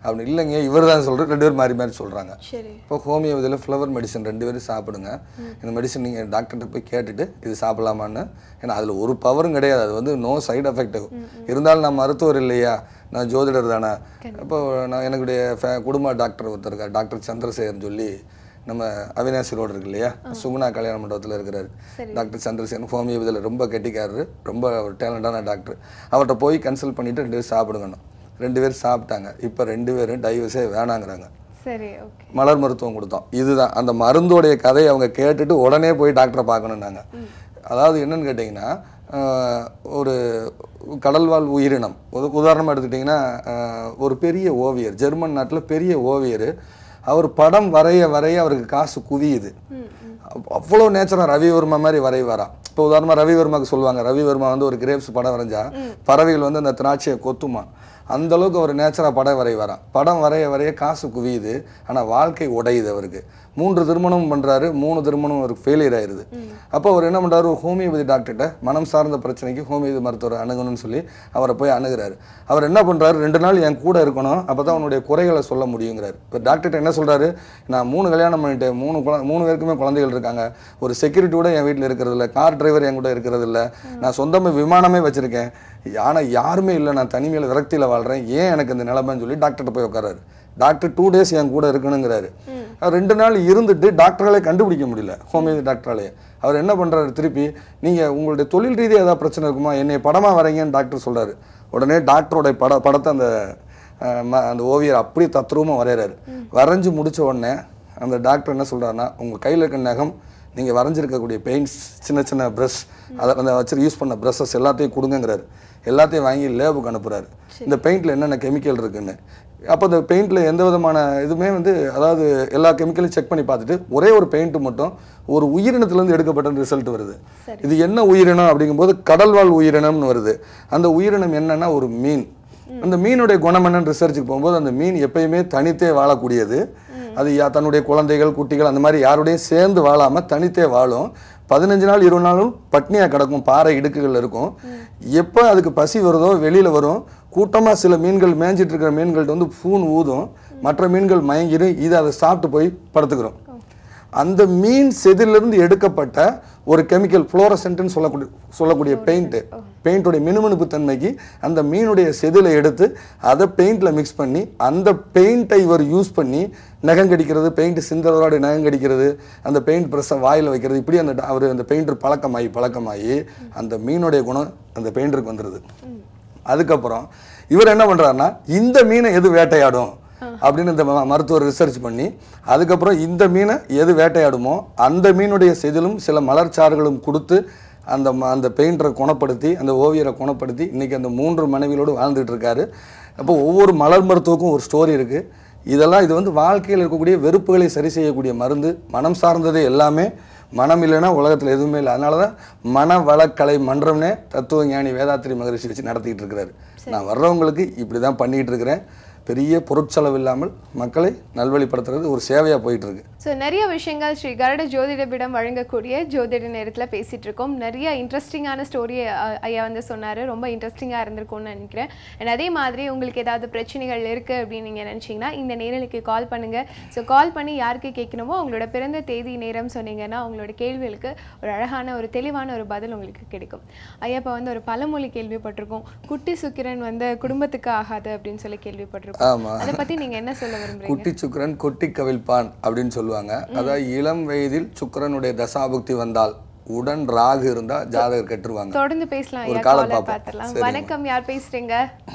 அப்படின்னு இல்லைங்க இவர் தான் சொல்கிறார் ரெண்டு பேரும் மாறி மாறி சொல்கிறாங்க சரி இப்போ ஹோமியோபதியில் ஃப்ளவர் மெடிசன் ரெண்டு பேரும் சாப்பிடுங்க இந்த மெடிசன் நீங்கள் டாக்டர்கிட்ட போய் கேட்டுட்டு இது சாப்பிடலாமான்னு ஏன்னா அதில் ஒரு பவரும் கிடையாது அது வந்து நோ சைடு எஃபெக்ட் இருந்தாலும் நான் மருத்துவர் இல்லையா நான் ஜோதிடர் தானே இப்போ நான் எனக்குடைய ஃபே- குடும்ப டாக்டர் ஒருத்தர் இருக்கார் டாக்டர் சந்திரசேகர்னு சொல்லி நம்ம அவினாசி ரோடு இருக்கு இல்லையா சுகுணா கல்யாண மண்டபத்தில் இருக்கிறாரு டாக்டர் சந்திரசேகர் ஹோமியோபதியில் ரொம்ப கெட்டிக்காரரு ரொம்ப ஒரு டேலண்டான டாக்டர் அவர்கிட்ட போய் கன்சல்ட் பண்ணிவிட்டு ரெண்டு பேரும் சாப்பிடுங்கணும் ரெண்டு பேரும் சாப்பிட்டாங்க இப்போ ரெண்டு பேரும் டைவர்ஸே வேணாங்கிறாங்க சரி ஓகே மலர் மருத்துவம் கொடுத்தோம் இதுதான் அந்த மருந்தோடைய கதையை அவங்க கேட்டுட்டு உடனே போய் டாக்டரை பார்க்கணுன்னாங்க அதாவது என்னன்னு கேட்டிங்கன்னா ஆஹ், ஒரு கடல்வாழ் உயிரினம் ஒரு உதாரணமாக எடுத்துக்கிட்டிங்கன்னா ஆஹ், ஒரு பெரிய ஓவியர் ஜெர்மன் நாட்டில் பெரிய ஓவியர் அவர் படம் வரைய வரைய அவருக்கு காசு குவியுது அவ்- அவ்வளோ நேச்சராக ரவிவர்மா மாதிரி வரைவாராம் இப்போ உதாரணமாக ரவிவர்மாக்கு சொல்லுவாங்க ரவிவர்மா வந்து ஒரு கிரேப்ஸ் படம் வரைஞ்சா பறவைகள் வந்து அந்த திராட்சையை கொத்துமா அந்த அளவுக்கு அவர் நேச்சராக படம் வரைவாராம் படம் வரைய வரைய காசு குவியுது ஆனால் வாழ்க்கை உடையுது அவருக்கு மூன்று திருமணம் பண்ணுறாரு மூணு திருமணம் அவருக்கு ஃபெயிலியர் ஆயிருது அப்போ அவர் என்ன பண்ணுறாரு ஹோமியோபதி டாக்டர்கிட்ட மனம் சார்ந்த பிரச்சனைக்கு ஹோமியோபதி மருத்துவரை அணுகணும்னு சொல்லி அவரை போய் அணுகுறாரு அவர் என்ன பண்ணுறாரு ரெண்டு நாள் என் கூட இருக்கணும் அப்போ தான் அவனுடைய குறைகளை சொல்ல முடியுங்கிறாரு இப்போ டாக்டர்கிட்ட என்ன சொல்கிறாரு நான் மூணு கல்யாணம் பண்ணிட்டேன் மூணு குழ மூணு பேருக்குமே குழந்தைகள் இருக்காங்க ஒரு செக்யூரிட்டி கூட என் வீட்டில் இருக்கிறது இல்ல கார் டிரைவர் என் கூட இருக்கிறது இல்ல நான் சொந்தமாக விமானமே வச்சுருக்கேன் ஆனால் யாருமே இல்லை நான் தனிமையில் விரக்தியில் வாழ்கிறேன் ஏன் எனக்கு இந்த நிலைமைன்னு சொல்லி டாக்டர்கிட்ட போய் உட்காராரு டாக்டர் டூ டேஸ் என் கூட இருக்கணுங்கிறாரு அவர் ரெண்டு நாள் இருந்துட்டு டாக்டராலே கண்டுபிடிக்க முடியல ஹோமியோபதி டாக்டராலே அவர் என்ன பண்ணுறாரு திருப்பி நீங்கள் உங்களுடைய தொழில் ரீதியாக ஏதாவது பிரச்சனை இருக்குமா என்னை படமாக வரைங்கன்னு டாக்டர் சொல்றாரு உடனே டாக்டரோட பட படத்தை அந்த அஹ், ம- அந்த ஓவியர் அப்படியே தத்ரூபமாக வரைகிறாரு வரைஞ்சு முடிச்ச உடனே அந்த டாக்டர் என்ன சொல்றாருன்னா உங்கள் கையில் இருக்க நகம் நீங்கள் வரைஞ்சிருக்கக்கூடிய பெயிண்ட்ஸ் சின்ன சின்ன ப்ரஷ் அதை அந்த வச்சு யூஸ் பண்ண ப்ரஷஸ் எல்லாத்தையும் கொடுங்கங்கிறாரு எல்லாத்தையும் வாங்கி லேபுக்கு அனுப்புறாரு இந்த பெயிண்டில் என்னென்ன கெமிக்கல் இருக்குன்னு அப்போ இந்த பெயிண்டில் எந்த விதமான இதுவுமே வந்து அதாவது எல்லா கெமிக்கலையும் செக் பண்ணி பார்த்துட்டு ஒரே ஒரு பெயிண்ட் மட்டும் ஒரு உயிரினத்துலேருந்து எடுக்கப்பட்ட ரிசல்ட் வருது இது என்ன உயிரினம் அப்படிங்கும்போது கடல்வாழ் உயிரினம்னு வருது அந்த உயிரினம் என்னன்னா ஒரு மீன் அந்த மீனுடைய குணம் என்னன்னு ரிசர்ச்சுக்கு போகும்போது அந்த மீன் எப்பயுமே தனித்தே வாழக்கூடியது அது யா- தன்னுடைய குழந்தைகள் குட்டிகள் அந்த மாதிரி யாரோடையும் சேர்ந்து வாழாம தனித்தே வாழும் பதினஞ்சு நாள் இருபது நாளும் பட்னியாக கிடக்கும் பாறை இடுக்குகள் இருக்கும் எப்போ அதுக்கு பசி வருதோ வெளியில் வரும் கூட்டமாக சில மீன்கள் மேய்ஞ்சிட்டு இருக்கிற மீன்கள்ட்ட வந்து பூன் ஊதும் மற்ற மீன்கள் மயங்கிடும் இது அதை சாப்பிட்டு போய் படுத்துக்கிறோம் அந்த மீன் செதிலிருந்து எடுக்கப்பட்ட ஒரு கெமிக்கல் ஃப்ளோரசென்ட்னு சொல்லக்கூடிய சொல்லக்கூடிய பெயிண்ட்டு பெயிண்டோடைய மினுமினுப்பு தன்மைக்கு அந்த மீனுடைய செதிலை எடுத்து அதை பெயிண்டில் மிக்ஸ் பண்ணி அந்த பெயிண்ட்டை இவர் யூஸ் பண்ணி நகம் கடிக்கிறது பெயிண்ட் சிந்தரோட நகம் கடிக்கிறது அந்த பெயிண்ட் ப்ரெஸ்ஸை வாயில் வைக்கிறது இப்படி அந்த அவர் அந்த பெயிண்டர் பழக்கமாகி பழக்கமாகி அந்த மீனுடைய குணம் அந்த பெயிண்டருக்கு வந்துடுது அதுக்கப்புறம் இவர் என்ன பண்றாருன்னா இந்த மீனை எது வேட்டையாடும் அப்படின்னு இந்த ம- மருத்துவர் ரிசர்ச் பண்ணி அதுக்கப்புறம் இந்த மீனை எது வேட்டையாடுமோ அந்த மீனுடைய செதிலும் சில மலர்ச்சாறுகளும் கொடுத்து அந்த ம- அந்த பெயிண்டரை குணப்படுத்தி அந்த ஓவியரை குணப்படுத்தி இன்னைக்கு அந்த மூன்று மனைவிகளோடு வாழ்ந்துட்டு இருக்காரு அப்போ ஒவ்வொரு மலர் மருத்துவக்கும் ஒரு ஸ்டோரி இருக்கு இதெல்லாம் இது வந்து வாழ்க்கையில் இருக்கக்கூடிய வெறுப்புகளை சரி செய்யக்கூடிய மருந்து மனம் சார்ந்தது எல்லாமே மனம் இல்லைன்னா உலகத்தில் எதுவுமே இல்லை அதனால தான் மனவளக்கலை மன்றம்னே தத்துவ ஞானி வேதாத்திரி மகரிஷி வச்சு நடத்திக்கிட்டு இருக்கிறாரு நான் வர்றவங்களுக்கு இப்படி தான் பண்ணிக்கிட்டு இருக்கிறேன் பெரிய பொருட்செலவு இல்லாமல் மக்களை நல்வழிப்படுத்துறது ஒரு சேவையாக போயிட்டு இருக்கு ஸோ நிறைய விஷயங்கள் ஸ்ரீ கருட ஜோதிடபிடம் வழங்கக்கூடிய ஜோதிட நேரத்தில் பேசிட்டு இருக்கோம் நிறைய இன்ட்ரெஸ்டிங்கான ஸ்டோரி ஐயா வந்து சொன்னார் ரொம்ப இன்ட்ரெஸ்டிங்காக இருந்திருக்கும்னு நினைக்கிறேன் அண்ட் அதே மாதிரி உங்களுக்கு ஏதாவது பிரச்சனைகள் இருக்குது அப்படின்னு நீங்கள் நினச்சிங்கன்னா இந்த நேரலுக்கு கால் பண்ணுங்கள் ஸோ கால் பண்ணி யாருக்கு கேட்கணுமோ அவங்களோட பிறந்த தேதி நேரம் சொன்னீங்கன்னா அவங்களோட கேள்விகளுக்கு ஒரு அழகான ஒரு தெளிவான ஒரு பதில் உங்களுக்கு கிடைக்கும் ஐயா இப்போ வந்து ஒரு பழமொழி கேள்விப்பட்டிருக்கோம் குட்டி சுக்கிரன் வந்து குடும்பத்துக்கு ஆகாது அப்படின்னு சொல்லி கேள்விப்பட்டிருக்கோம் ஆமா. அதை பற்றி நீங்கள் என்ன சொல்ல விரும்புறீங்க குட்டி சுக்கிரன் கொட்டி கவிழ்ப்பான் அப்படின்னு சொல்லுவாங்க அதாவது இளம் வயதில் சுக்கிரனுடைய தசாபுக்தி வந்தால் உடன் ராகு இருந்தா ஜாதகர் கெட்டுருவாங்க தொடர்ந்து பேசலாம் ஒரு ஐயா காலம் காலர் பார்ப்போம். பார்த்துடலாம் சரிங்க. வணக்கம் யார் பேசுறீங்க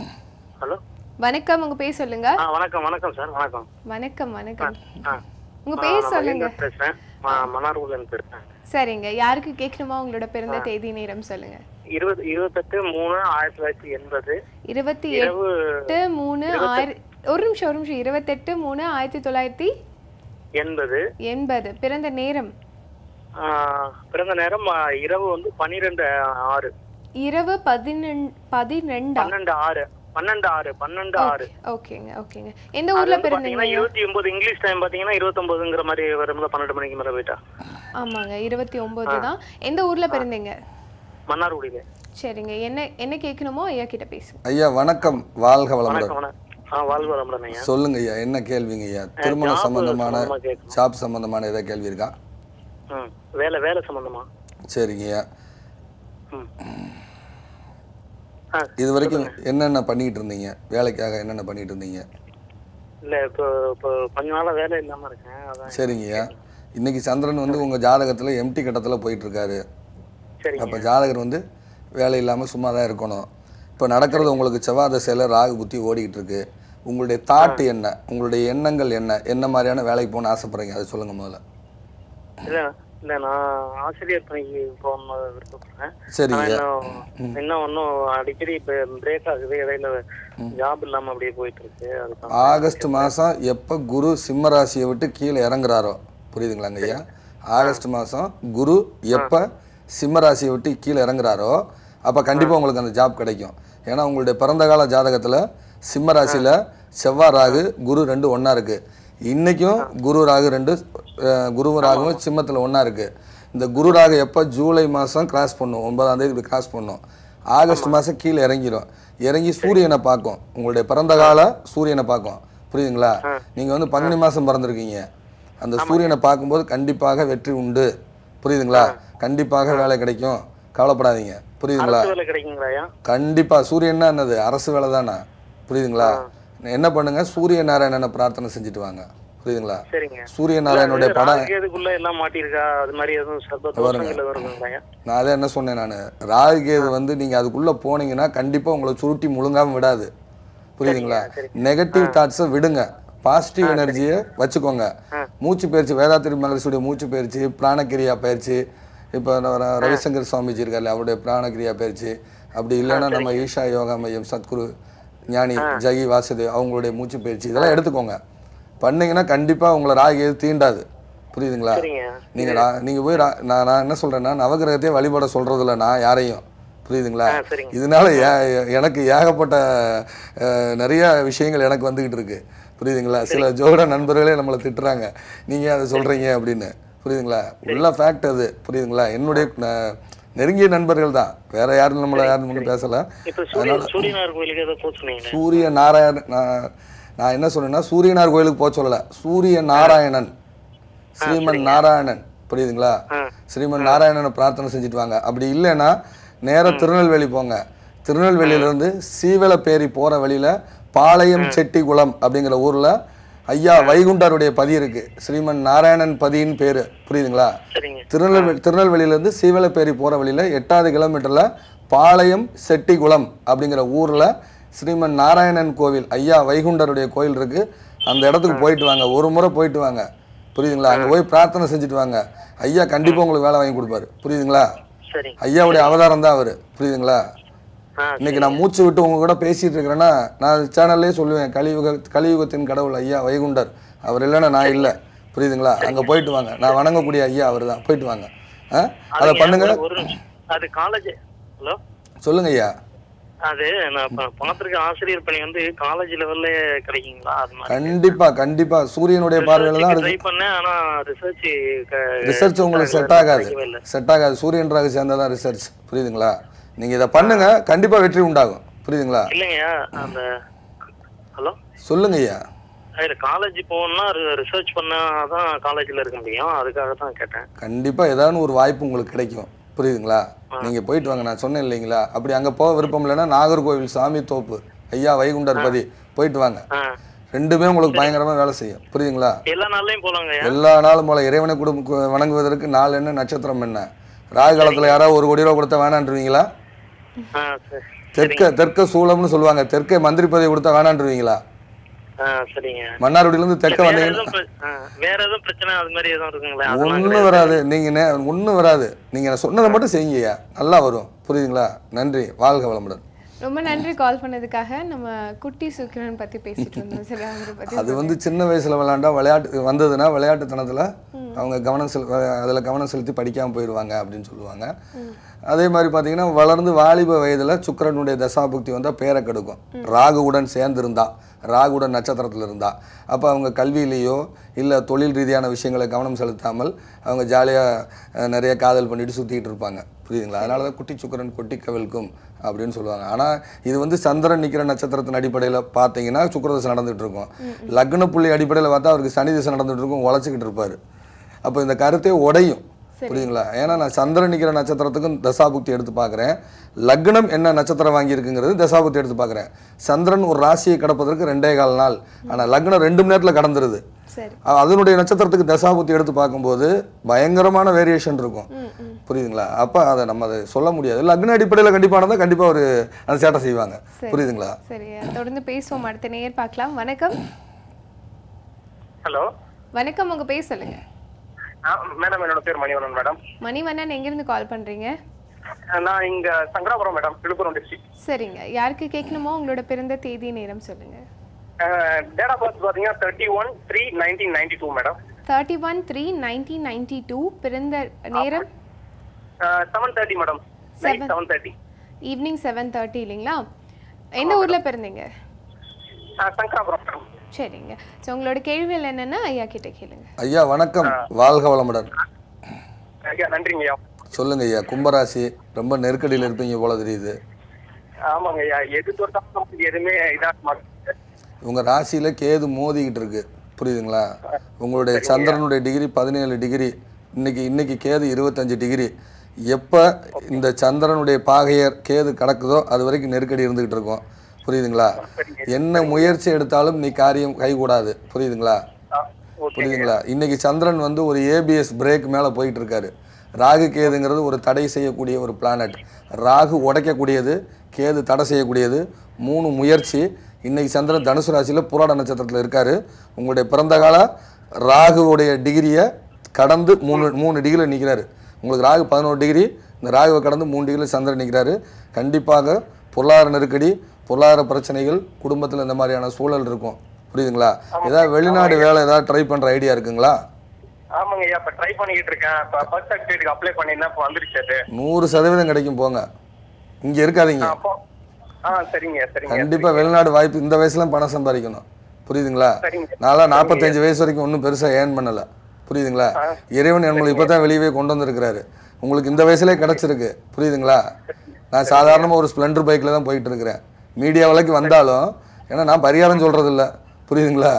ஹலோ வணக்கம் உங்க பேர் சொல்லுங்க ஆ வணக்கம் வணக்கம் சார் வணக்கம் வணக்கம் வணக்கம் ஆ உங்க ஆ, பேர் நான் சொல்லுங்க மகேந்திரன் பேசுறேன் ம- மன்னார்குடியில பேசுறேன் சரிங்க யாருக்கு கேட்கணுமோ உங்களோட பிறந்த தேதி நேரம் சொல்லுங்க இருபது இருபத்தெட்டு மூணு ஆயிரத்தி தொள்ளாயிரத்தி எண்பது இருபத்தி இரவு எட்டு மூணு ஆயிர ஒரு நிமிஷம் ஒரு நிமிஷம் இருபத்தெட்டு மூணு ஆயிரத்தி தொள்ளாயிரத்தி எண்பது எண்பது பிறந்த நேரம் ஆ, பிறந்த நேரம் ஆ, இரவு வந்து பன்னிரெண்டு ஆறு இரவு பதினெண் பதினெண்டா பன்னெண்டு ஆறு பன்னெண்டு ஆறு பன்னெண்டு ஆறு ஓகேங்க ஓகேங்க எந்த அது ஊர்ல வந்து பிறந்தீங்க பாத்தீங்கன்னா இருபத்தி ஒன்பது இங்கிலீஷ் டைம் பாத்தீங்கன்னா இருபத்தொன்பதுங்கிற மாதிரி வரும்போது பன்னெண்டு மணிக்கு மேல போயிட்டா ஆமாங்க இருபத்தி ஒன்பது தான் எந்த ஊர்ல பிறந்தீங்க மன்னார்குடியில சரிங்க என்ன என்ன கேட்கணுமோ ஐயா கிட்ட பேசுங்க ஐயா வணக்கம் வாழ்க வளமுடன் வணக்கம் வணக்கம் ஆ வாழ்க வளமுடன் ஐயா சொல்லுங்க ஐயா என்ன கேள்விங்க ஐயா திருமணம் job சம்பந்தமான சம்பந்தமா கேட்கணும். ஜாப் சம்பந்தமான ஏதாவது கேள்வி இருக்கா ம் வேலை வேலை சம்பந்தமா சரிங்க ஐயா ம் ஆ இது வரைக்கும் என்னென்ன பண்ணிக்கிட்டு இருந்தீங்க வேலைக்காக என்னென்ன பண்ணிட்டு இருந்தீங்க இல்ல இப்போ இப்போ கொஞ்ச நாளா வேலை இல்லாம இருக்கேன் அதான் சரிங்கய்யா இன்னைக்கு சந்திரன் வந்து உங்க ஜாதகத்துல எம்டி கட்டத்துல போயிட்டு இருக்காரு சரிங்க அப்ப ஜாதகர் வந்து வேலை இல்லாம சும்மா தான் இருக்கணும் இப்போ நடக்கிறது உங்களுக்கு செவ்வாய் திசையில ராகு புத்தி ஓடிக்கிட்டு இருக்கு உங்களுடைய தாட் என்ன உங்களுடைய எண்ணங்கள் என்ன என்ன மாதிரியான வேலைக்கு போகணும்னு ஆசைப்படுறீங்க அதை சொல்லுங்க முதல்ல இல்ல இல்ல நான் ஆசிரியர் பணிக்கு போகணும்னு விருப்பப்படுறேன் ஆனா சரிங்க இன்னும் இன்னும் ஒன்றும் அடிக்கடி இப்போ பிரேக் ஆகுது இடையில ஜாப் இல்லாம அப்படியே போயிட்டு இருக்கு அதுதான் ஆகஸ்ட் மாதம் எப்போ குரு சிம்ம ராசியை விட்டு கீழே இறங்குறாரோ புரியுதுங்களாங்க ஐயா ஆகஸ்ட் மாதம் குரு எப்போ சிம்ம ராசியை விட்டு கீழே இறங்குறாரோ அப்போ கண்டிப்பாக உங்களுக்கு அந்த ஜாப் கிடைக்கும் ஏன்னா உங்களுடைய பிறந்த கால ஜாதகத்தில் சிம்ம ராசியில் செவ்வாய் ராகு குரு ரெண்டு ஒன்றா இருக்குது இன்றைக்கும் குரு ராகு ரெண்டு அஹ், குருவும் ராகுவும் சிம்மத்தில் ஒன்றா இருக்குது இந்த குரு ராகு எப்போ ஜூலை மாதம் கிராஸ் பண்ணும் ஒன்பதாம் தேதி இப்படி கிராஸ் பண்ணும் ஆகஸ்ட் மாதம் கீழே இறங்கிடும் இறங்கி சூரியனை பார்க்கும் உங்களுடைய பிறந்த கால சூரியனை பார்க்கும் புரியுதுங்களா நீங்கள் வந்து பங்குனி மாதம் பிறந்திருக்கீங்க அந்த சூரியனை பார்க்கும்போது கண்டிப்பாக வெற்றி உண்டு புரியுதுங்களா கண்டிப்பாக வேலை கிடைக்கும் கவலைப்படாதீங்க புரியுதுங்களா அரசு வேலை கிடைக்குங்களா ஐயா கண்டிப்பாக சூரியன்னா என்னது அரசு வேலை தானே புரியுதுங்களா என்ன பண்ணுங்க சூரிய நாராயணனை பிரார்த்தனை செஞ்சுட்டு வாங்க புரியுதுங்களா சரிங்க சூரிய நாராயணனுடைய படம் ராகுகேதுக்குள்ள எல்லாம் மாட்டிருக்கா அது மாதிரி எதுவும் சர்ப தோஷங்கள் எதுவும் இருக்குங்களா ஐயா நான் அதை என்ன சொன்னேன் நான் ராகுகேது வந்து நீங்கள் அதுக்குள்ளே போனீங்கன்னா கண்டிப்பாக உங்களை சுருட்டி முழுங்காம விடாது புரியுதுங்களா நெகட்டிவ் தாட்ஸை விடுங்க பாசிட்டிவ் எனர்ஜியை வச்சுக்கோங்க மூச்சு பயிற்சி வேதாத்திரி மகரிஷியுடைய மூச்சு பயிற்சி பிராணக்கிரியா பயிற்சி இப்போ ரவிசங்கர் சுவாமிஜி இருக்கார்ல அவருடைய பிராணக்கிரியா பயிற்சி அப்படி இல்லைன்னா நம்ம ஈஷா யோகா மையம் சத்குரு ஞானி ஜகி வாசுதேவ் அவங்களுடைய மூச்சு பயிற்சி இதெல்லாம் எடுத்துக்கோங்க பண்ணீங்கன்னா கண்டிப்பாக உங்களை ராகுகேது தீண்டாது புரியுதுங்களா சரிங்க நீங்க ரா- நீங்க போய் ரா- நான் நான் என்ன சொல்றேன்னா நவகிரகத்தையே வழிபட சொல்றது இல்ல நான் யாரையும் புரியுதுங்களா ஆ, சரிங்க. இதனால ஏ- எனக்கு ஏகப்பட்ட அஹ், நிறைய விஷயங்கள் எனக்கு வந்துகிட்டு இருக்கு புரியுதுங்களா சில ஜோட நண்பர்களே நம்மளை திட்டுறாங்க நீங்க அதை சொல்றீங்க அப்படின்னு புரியுதுங்களா உள்ள ஃபேக்ட் அது புரியுதுங்களா என்னுடைய ந- நெருங்கிய நண்பர்கள் தான் வேற யாரும் நம்மளை யாரும் முன்னு பேசல இப்ப சூரியன் சூரியனார் கோயிலுக்கு ஏதோ போக சொன்னீங்களே சூரிய நாராயணன் நான் நான் என்ன சொன்னேன்னா சூரியனார் கோயிலுக்கு போக சொல்லல சூரிய நாராயணன் ஸ்ரீமன் நாராயணன் புரியுதுங்களா ஸ்ரீமன் நாராயணனை பிரார்த்தனை செஞ்சுட்டு வாங்க அப்படி இல்லைன்னா நேரா திருநெல்வேலி போங்க திருநெல்வேலியில இருந்து சீவலப்பேரி போற வழியில பாளையம் செட்டிகுளம் அப்படிங்கிற ஊர்ல ஐயா வைகுண்டருடைய பதி இருக்கு ஸ்ரீமன் நாராயணன் பதின்னு பேரு புரியுதுங்களா சரிங்க திருநெல்வேலி திருநெல்வேலியிலேருந்து சீவலப்பேரி போகிற வழியில் எட்டாவது கிலோமீட்டரில் பாளையம் செட்டிகுளம் அப்படிங்கிற ஊரில் ஸ்ரீமன் நாராயணன் கோவில் ஐயா வைகுண்டருடைய கோயில் இருக்குது அந்த இடத்துக்கு போயிட்டு வாங்க ஒரு முறை போயிட்டு வாங்க புரியுதுங்களா அங்கே போய் பிரார்த்தனை செஞ்சுட்டு வாங்க ஐயா கண்டிப்பாக உங்களுக்கு வேலை வாங்கி கொடுப்பாரு புரியுதுங்களா சரிங்க ஐயாவுடைய அவதாரம் தான் அவர் புரியுதுங்களா ஆ இன்னைக்கு நான் மூச்சு விட்டு உங்க கூட பேசிட்டு இருக்கிறேன்னா நான் சேனல்லே சொல்லுவேன் கலியுக கலியுகத்தின் கடவுள் ஐயா வைகுண்டர் அவர் இல்லைன்னா நான் இல்லை புரியுதுங்களா அங்கே போயிட்டு வாங்க நான் வணங்கக்கூடிய ஐயா அவர் தான் போயிட்டு வாங்க ஆ அதை அதுங்க, பண்ணுங்க ஒரு- ஒரு நிமிஷம். அது காலேஜ் ஹலோ சொல்லுங்க ஐயா அது நான் பா- பார்த்திருக்க ஆசிரியர் பணி வந்து காலேஜ் லெவல்ல கிடைக்குங்களா அது மாதிரி கண்டிப்பா கண்டிப்பா சூரியனுடைய பார்வையில தான் ட்ரை இருக்கு பண்ணேன் ஆனா ரிசர்ச் ரிசர்ச் உங்களுக்கு செட் ஆகாது செட் ஆகாது சூரியன் ராகு சேர்ந்ததான் ரிசர்ச் புரியுதுங்களா நீங்க இதை பண்ணுங்க கண்டிப்பா வெற்றி உண்டாகும் புரியுதுங்களா இல்லைங்கய்யா அந்த ஹலோ சொல்லுங்க ஐயா இல்ல காலேஜ் போகணும்னா ரிசர்ச் பண்ணாதான் காலேஜ்ல இருக்க முடியும் அதுக்காக தான் கேட்டேன் கண்டிப்பா ஏதாவது ஒரு வாய்ப்பு உங்களுக்கு கிடைக்கும் புரியுதுங்களா நீங்க போயிட்டு வாங்க நான் சொன்னேன் இல்லைங்களா அப்படி அங்க போக விருப்பம் இல்லைன்னா நாகர்கோவில் சாமி தோப்பு ஐயா வைகுண்டர் பதி போயிட்டு வாங்க ஆ ரெண்டுமே உங்களுக்கு பயங்கரமா வேலை செய்யும் புரியுதுங்களா எல்லா நாள்லயும் போலாங்கய்யா எல்லா நாளும் போல இறைவனை கூட வணங்குவதற்கு நாள் என்ன நட்சத்திரம் என்ன ராகு காலத்துல யாராவது ஒரு கோடி ரூபா கொடுத்தா வேணான்றீங்களா ஆ சரி தெற்க தெற்க சூளம்னு சொல்லுவாங்க தெற்கே மந்திரி பதவி கொடுத்தா வேணான்றீங்களா ஆ சரிங்க மன்னார்குடியிலேருந்து தெற்க வேற வந்தீங்கன்னா எதுவும் பிர- ஆ, வேற எதுவும் பிரச்சனை அது மாதிரி எதுவும் இருக்குங்களா அதெல்லாம் ஒன்றும் வராது நீங்கள் நே ஒன்றும் வராது நீங்கள் சொன்னதை மட்டும் செய்யுங்கய்யா நல்லா வரும் புரியுதுங்களா நன்றி வாழ்க வளமுடன் ரொம்ப நன்றி கால் பண்ணதுக்காக நம்ம குட்டி சுக்கிரன் பத்தி பேசிட்டு இருந்தோம் சரி அவரை பத்தி அது வந்து சின்ன வயசுல விளையாண்டா விளையாட்டு வந்ததுன்னா விளையாட்டுத்தனத்துல அவங்க கவனம் செல் அதில் கவனம் செலுத்தி படிக்காம போயிடுவாங்க அப்படின்னு சொல்லுவாங்க அதே மாதிரி பார்த்தீங்கன்னா வளர்ந்து வாலிப வயதில் சுக்கிரனுடைய தசாபுக்தி வந்தால் பேரை கெடுக்கும் ராகுவுடன் சேர்ந்திருந்தா ராகுவுடன் நட்சத்திரத்தில் இருந்தா அப்போ அவங்க கல்வியிலேயோ இல்லை தொழில் ரீதியான விஷயங்களை கவனம் செலுத்தாமல் அவங்க ஜாலியாக நிறைய காதல் பண்ணிட்டு சுற்றிக்கிட்டு இருப்பாங்க புரியுதுங்களா அதனால தான் குட்டி சுக்கிரன் கொட்டி கவிழ்க்கும் அப்படின்னு சொல்லுவாங்க ஆனால் இது வந்து சந்திரன் நிற்கிற நட்சத்திரத்தின் அடிப்படையில் பார்த்தீங்கன்னா சுக்கிரதசை நடந்துகிட்டு இருக்கும் லக்ன புள்ளி அடிப்படையில் பார்த்தா அவருக்கு சனி திசை நடந்துகிட்டு இருக்கும் உழைச்சிக்கிட்டு இருப்பார் அப்போ இந்த கருத்தே உடையும் புரியுதுங்களா ஏன்னா நான் சந்திரன் நிற்கிற நட்சத்திரத்துக்கும் தசாபுக்தி எடுத்து பார்க்குறேன் லக்னம் என்ன நட்சத்திரம் வாங்கியிருக்குங்கிறது தசாபுக்தி எடுத்து பார்க்குறேன் சந்திரன் ஒரு ராசியை கடப்பதற்கு ரெண்டே கால் நாள் ஆனால் லக்னம் ரெண்டு மணி நேரத்தில் கடந்துருது சரி அ- அதனுடைய நட்சத்திரத்துக்கு தசாபுத்தி எடுத்து பார்க்கும்போது பயங்கரமான வேரியேஷன் இருக்கும் புரியுதுங்களா அப்போ அதை நம்ம அதை சொல்ல முடியாது லக்ன அடிப்படையில் கண்டிப்பாக இருந்தால் கண்டிப்பாக ஒரு அந்த சேட்டை செய்வாங்க புரியுதுங்களா சரி தொடர்ந்து பேசுவோம் அடுத்த நேயர் பார்க்கலாம் வணக்கம் ஹலோ வணக்கம் உங்க பேர் சொல்லுங்க மேடம் என்னோட பேர் மணிவண்ணன் மேடம் மணிவண்ணன் எங்கிருந்து கால் பண்றீங்க நான் இங்க சங்கராபுரம் மேடம் விழுப்புரம் டிஸ்ட்ரிக்ட் சரிங்க யாருக்கு கேட்கணுமோ உங்களோட பிறந்த தேதி நேரம் சொல்லுங்க டேட் ஆஃப் பர்த் பாத்தீங்கன்னா thirty one three nineteen ninety two madam thirty one three nineteen ninety two பிறந்த நேரம் seven thirty madam night seven thirty evening seven thirty இல்லைங்களா எந்த ஊர்ல பிறந்தீங்க சங்கராபுரம் மேடம் சரிங்க ஸோ உங்களோட கேள்விகள் என்னன்னா ஐயா கிட்ட கேளுங்க ஐயா வணக்கம் வாழ்க வளமுடன் ஐயா நன்றிங்க ஐயா சொல்லுங்க ஐயா கும்பராசி ரொம்ப நெருக்கடியில் இருப்பீங்க போல தெரியுது ஆமாங்க ஐயா எது தொட்டாலும் நமக்கு எதுவுமே இதாக மாட்டேங்குது உங்கள் ராசியில் கேது மோதிக்கிட்டு இருக்கு புரியுதுங்களா உங்களுடைய சந்திரனுடைய டிகிரி பதினேழு டிகிரி இன்னைக்கு இன்னைக்கு கேது இருபத்தஞ்சு டிகிரி எப்போ இந்த சந்திரனுடைய பாகையர் கேது கடக்குதோ அது வரைக்கும் நெருக்கடி இருந்துகிட்டு இருக்கும் புரியுதுங்களா என்ன முயற்சி எடுத்தாலும் நீ காரியம் கைகூடாது புரியுதுங்களா ஓகே புரியுதுங்களா இன்னைக்கு சந்திரன் வந்து ஒரு ஏபிஎஸ் பிரேக் மேலே போயிட்டு இருக்காரு ராகு கேதுங்கிறது ஒரு தடை செய்யக்கூடிய ஒரு பிளானட் ராகு உடைக்கக்கூடியது கேது தடை செய்யக்கூடியது மூணு முயற்சி இன்னைக்கு சந்திரன் தனுசு ராசியில் புராட நட்சத்திரத்தில் இருக்காரு உங்களுடைய பிறந்த கால ராகுவுடைய டிகிரியை கடந்து மூணு மூணு டிகிரியில் நிற்கிறாரு உங்களுக்கு ராகு பதினோரு டிகிரி இந்த ராகுவை கடந்து மூணு டிகிரியில் சந்திரன் நிற்கிறாரு கண்டிப்பாக பொருளாதார நெருக்கடி பொருளாதார பிரச்சனைகள் குடும்பத்தில் இந்த மாதிரியான சூழல் இருக்கும் புரியுதுங்களா ஏதாவது வெளிநாடு வேலை ஏதாவது ட்ரை பண்ணுற ஐடியா இருக்குங்களா ஆமாங்க ஐயா இப்ப ட்ரை பண்ணிக்கிட்டு இருக்கேன் இப்ப பர்த் சர்டிஃபிகேட்டுக்கு அப்ளை பண்ணியிருந்தேன் இப்போ வந்துருச்சு அது நூறு சதவீதம் கிடைக்கும் போங்க இங்கே இருக்காதீங்க அப்போ ஆ சரிங்க சரிங்க கண்டிப்பாக வெளிநாடு வாய்ப்பு இந்த வயசுலாம் பணம் சம்பாதிக்கணும் புரியுதுங்களா சரிங்க. நான்லாம் நாற்பத்தஞ்சு வயசு வரைக்கும் ஒன்றும் பெருசாக ஏர்ன் பண்ணலை புரியுதுங்களா இறைவன் நம்மளை இப்போ தான் வெளியவே கொண்டு வந்திருக்கிறாரு உங்களுக்கு இந்த வயசுலேயே கிடச்சிருக்கு புரியுதுங்களா நான் சாதாரணமாக ஒரு ஸ்ப்ளெண்டர் பைக்கில் தான் போயிட்டு இருக்கிறேன் மீடியா வரைக்கும் வந்தாலும் ஏன்னா நான் பரிகாரம் சொல்கிறது இல்ல புரியுதுங்களா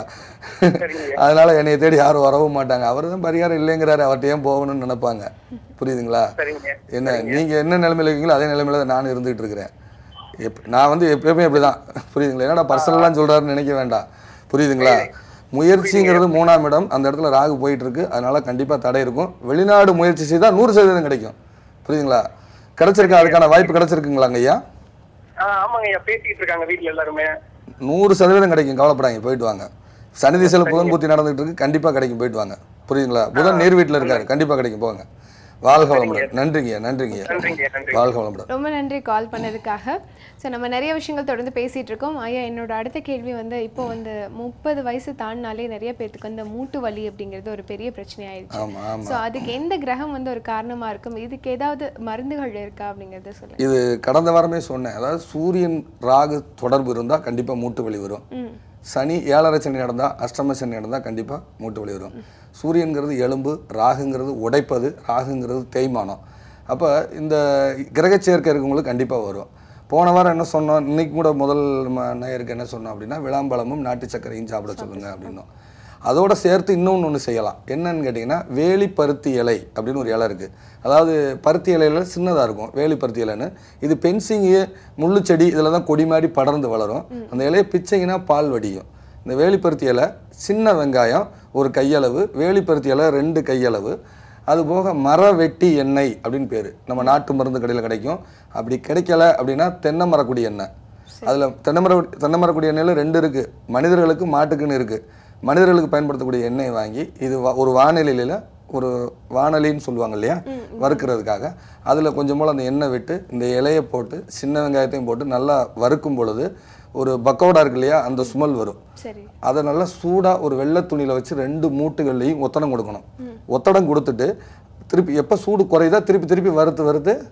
அதனால என்னைய தேடி யாரும் வரவும் மாட்டாங்க அவர் தான் பரிகாரம் இல்லைங்கிறாரு அவர்கிட்ட ஏன் போகணும்னு நினைப்பாங்க புரியுதுங்களா சரிங்க என்ன நீங்க என்ன நிலைமையில இருக்கீங்களோ அதே நிலைமையில தான் நான் இருந்துகிட்டு இருக்கிறேன் எப் நான் வந்து எப்பயுமே இப்படிதான் புரியுதுங்களா என்னடா பர்சனலாக சொல்றாருன்னு நினைக்க வேண்டாம் புரியுதுங்களா முயற்சிங்கிறது மூணாம் இடம் அந்த இடத்துல ராகு போயிட்டு இருக்கு அதனால கண்டிப்பா தடை இருக்கும் வெளிநாடு முயற்சி செய்தால் நூறு சதவீதம் கிடைக்கும் புரியுதுங்களா கிடைச்சிருக்கா அதுக்கான வாய்ப்பு கிடைச்சிருக்குங்களாங்க ஐயா ஆ ஆமாங்க ஐயா பேசிக்கிட்டு இருக்காங்க வீட்ல எல்லாருமே நூறு சதவீதம் கிடைக்கும் கவலைப்படாங்க போயிட்டு வாங்க சனி திசையில் புதன் பூர்த்தி நடந்துகிட்டு இருக்கு கண்டிப்பா கிடைக்கும் போயிட்டு வாங்க புரியுதுங்களா புதன் நேர் வீட்டில் இருக்காரு கண்டிப்பா கிடைக்கும் போங்க வாழ்க வளமுடன் நன்றிங்க நன்றிங்க நன்றிங்க நன்றி வாழ்க வளமுடன் ரொம்ப நன்றி கால் பண்ணதுக்காக ஸோ நம்ம நிறைய விஷயங்கள் தொடர்ந்து பேசிட்டு இருக்கோம் ஐயா என்னோட அடுத்த கேள்வி வந்து இப்போ வந்து முப்பது வயசு தாண்டினாலே நிறைய பேர்த்துக்கு வந்து மூட்டு வலி அப்படிங்கிறது ஒரு பெரிய பிரச்சனை ஆயிடுச்சு ஆமா ஆமா ஸோ அதுக்கு எந்த கிரகம் வந்து ஒரு காரணமா இருக்கும் இதுக்கு ஏதாவது மருந்துகள் இருக்கா அப்படிங்கறத சொல்லுங்க இது கடந்த வாரமே சொன்னேன் அதாவது சூரியன் ராகு தொடர்பு இருந்தால் கண்டிப்பாக மூட்டு வலி வரும் ம் சனி ஏழரை சனி நடந்தால் அஷ்டம சனி நடந்தால் கண்டிப்பாக மூட்டு வலி வரும் சூரியன்கிறது எலும்பு ராகுங்கிறது உடைப்பது ராகுங்கிறது தேய்மானம் அப்போ இந்த கிரக சேர்க்கை இருக்கவங்களுக்கு கண்டிப்பாக வரும் போன வாரம் என்ன சொன்னோம் இன்னைக்கு கூட முதல் ம- நேயருக்கு என்ன சொன்னோம் அப்படின்னா விளாம்பழமும் நாட்டு சர்க்கரையும் சாப்பிட சொல்லுங்க அப்படின்னோம் அதோட சேர்த்து இன்னொன்று ஒன்று செய்யலாம் என்னன்னு கேட்டிங்கன்னா வேலி பருத்தி இலை அப்படின்னு ஒரு இலை இருக்குது அதாவது பருத்தி இலையில சின்னதாக இருக்கும் வேலி பருத்தி இலைன்னு இது பென்சிங்கு முள்ளுச்செடி இதில் தான் கொடி மாதிரி படர்ந்து வளரும் அந்த இலையை பிச்சைங்கன்னா பால் வடியும் இந்த வேலிப்பருத்தி இலை சின்ன வெங்காயம் ஒரு கையளவு வேலிப்பருத்தி இலை ரெண்டு கையளவு அது போக மர வெட்டி எண்ணெய் அப்படின்னு பேர் நம்ம நாட்டு மருந்து கடையில் கிடைக்கும் அப்படி கிடைக்கல அப்படின்னா தென்னை மரக்குடி எண்ணெய் அதில் தென்னை மர தென்னை மரக்குடி எண்ணெயில் ரெண்டு இருக்குது மனிதர்களுக்கு மாட்டுக்குன்னு இருக்குது மனிதர்களுக்கு பயன்படுத்தக்கூடிய எண்ணெய் வாங்கி இது வா- ஒரு வானிலையில் ஒரு வானலின்னு சொல்லுவாங்க இல்லையா வறுக்கிறதுக்காக அதில் கொஞ்சம் போல் அந்த எண்ணெய் விட்டு இந்த இலையை போட்டு சின்ன வெங்காயத்தையும் போட்டு நல்லா வறுக்கும் பொழுது ஒரு பக்கோடா இருக்கு இல்லையா அந்த ஸ்மெல் வரும் சரி அதை நல்லா சூடாக ஒரு வெள்ளை துணியில் வச்சு ரெண்டு மூட்டுகள்லையும் ஒத்தடம் கொடுக்கணும் ஒத்தடம் கொடுத்துட்டு திருப்பி எப்போ சூடு குறையுதோ திருப்பி திருப்பி வறுத்து வறுத்து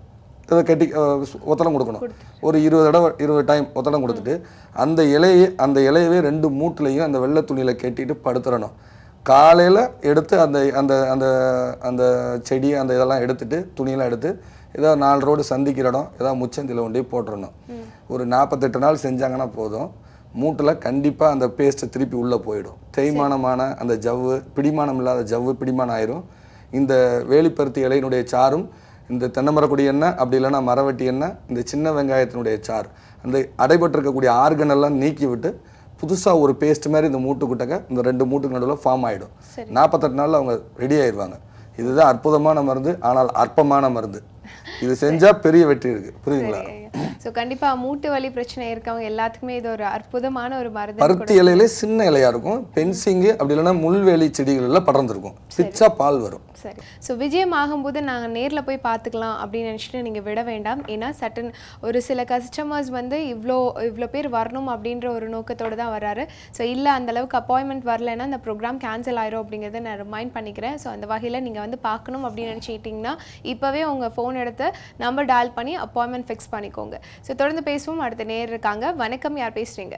இதை கட்டி அஹ், ஒத்தடம் கொடுக்கணும் ஒரு இருபது தடவை இருபது டைம் ஒத்தடம் கொடுத்துட்டு அந்த இலையை அந்த இலையவே ரெண்டு மூட்டுலையும் அந்த வெள்ளை துணியில் கட்டிட்டு படுத்துடணும் காலையில் எடுத்து அந்த அந்த அந்த அந்த செடி அந்த இதெல்லாம் எடுத்துட்டு துணியெல்லாம் எடுத்து ஏதோ நாலு ரோடு சந்திக்கிற இடம் ஏதாவது முச்சந்தியில் கொண்டு போய் போட்டுறணும் ஒரு நாற்பத்தெட்டு நாள் செஞ்சாங்கன்னா போதும் மூட்டில் கண்டிப்பாக அந்த பேஸ்ட்டை திருப்பி உள்ளே போயிடும் தேய்மானமான அந்த ஜவ்வு பிடிமானம் இல்லாத ஜவ்வு பிடிமானம் ஆயிரும் இந்த வேலிப்பருத்தி இலையினுடைய சாரும் இந்த தென்னைமரக்குடி எண்ணெய் அப்படி இல்லைன்னா மரவட்டி எண்ணெய் இந்த சின்ன வெங்காயத்தினுடைய சார் அந்த அடைபட்டிருக்கக்கூடிய ஆர்கன் எல்லாம் நீக்கி விட்டு புதுசாக ஒரு பேஸ்ட் மாதிரி இந்த மூட்டுக்குட்டக்க இந்த ரெண்டு மூட்டுக்கு நடுவில் ஃபார்ம் ஆகிடும் நாற்பத்தெட்டு நாளில் அவங்க ரெடி ஆயிடுவாங்க இதுதான் அற்புதமான மருந்து ஆனால் அற்பமான மருந்து இது செஞ்சால் பெரிய வெற்றி இருக்குது புரியுதுங்களா ஸோ கண்டிப்பா மூட்டு வலி பிரச்சனை இருக்கவங்க எல்லாத்துக்குமே இது ஒரு அற்புதமான ஒரு மருந்து பருத்தி இலையிலே சின்ன இலையா இருக்கும் பென்சிங்கு அப்படி இல்லைன்னா முள்வேலி செடிகளில் படர்ந்துருக்கும் பிச்சா பால் வரும் சரி ஸோ விஜயம் ஆகும்போது நாங்கள் நேரில் போய் பார்த்துக்கலாம் அப்படின்னு நினச்சிட்டு நீங்கள் விட வேண்டாம் ஏன்னா சட்டன் ஒரு சில கஸ்டமர்ஸ் வந்து இவ்வளோ இவ்வளோ பேர் வரணும் அப்படின்ற ஒரு நோக்கத்தோடு தான் வராரு ஸோ இல்லை அந்த அளவுக்கு அப்பாயின்மெண்ட் வரலைன்னா அந்த ப்ரோக்ராம் கேன்சல் ஆயிரும் அப்படிங்கிறத நான் ரிமைண்ட் பண்ணிக்கிறேன் ஸோ அந்த வகையில் நீங்கள் வந்து பார்க்கணும் அப்படின்னு நினச்சிக்கிட்டிங்கன்னா இப்போவே உங்கள் ஃபோன் எடுத்து நம்பர் டயல் பண்ணி அப்பாயின்மெண்ட் ஃபிக்ஸ் பண்ணிக்கோங்க ஸோ தொடர்ந்து பேசுவோம் அடுத்த நேர் இருக்காங்க வணக்கம் யார் பேசுகிறீங்க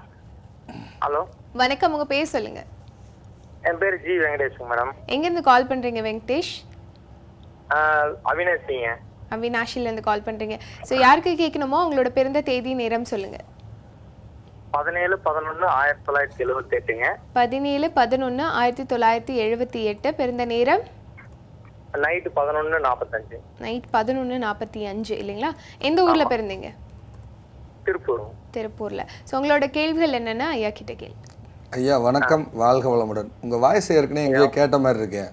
ஹலோ வணக்கம் உங்கள் பேர் சொல்லுங்கள் என் பேர் ஜி வெங்கடேஷ் மேடம் எங்கேருந்து கால் பண்ணுறீங்க வெங்கடேஷ் அவினாஷிங்க அவினாஷிலேருந்து கால் பண்ணுறீங்க ஸோ யாருக்கு கேட்கணுமோ உங்களோட பிறந்த தேதி நேரம் சொல்லுங்கள் பதினேழு பதினொன்று ஆயிரத்தி தொள்ளாயிரத்தி எழுபத்தி எட்டுங்க பதினேழு பதினொன்று ஆயிரத்தி தொள்ளாயிரத்தி எழுபத்தி எட்டு பிறந்த நேரம் நைட்டு பதினொன்று நாற்பத்தஞ்சு நைட் பதினொன்று நாற்பத்தி அஞ்சு இல்லைங்களா எந்த ஊரில் பிறந்தீங்க திருப்பூர் திருப்பூரில் ஸோ உங்களோட கேள்விகள் என்னென்னா ஐயா கிட்ட கேள்வி ஐயா வணக்கம் வாழ்க வளமுடன் உங்கள் வாய்ஸ் ஏற்கனவே எங்கேயோ கேட்ட மாதிரி இருக்கேன்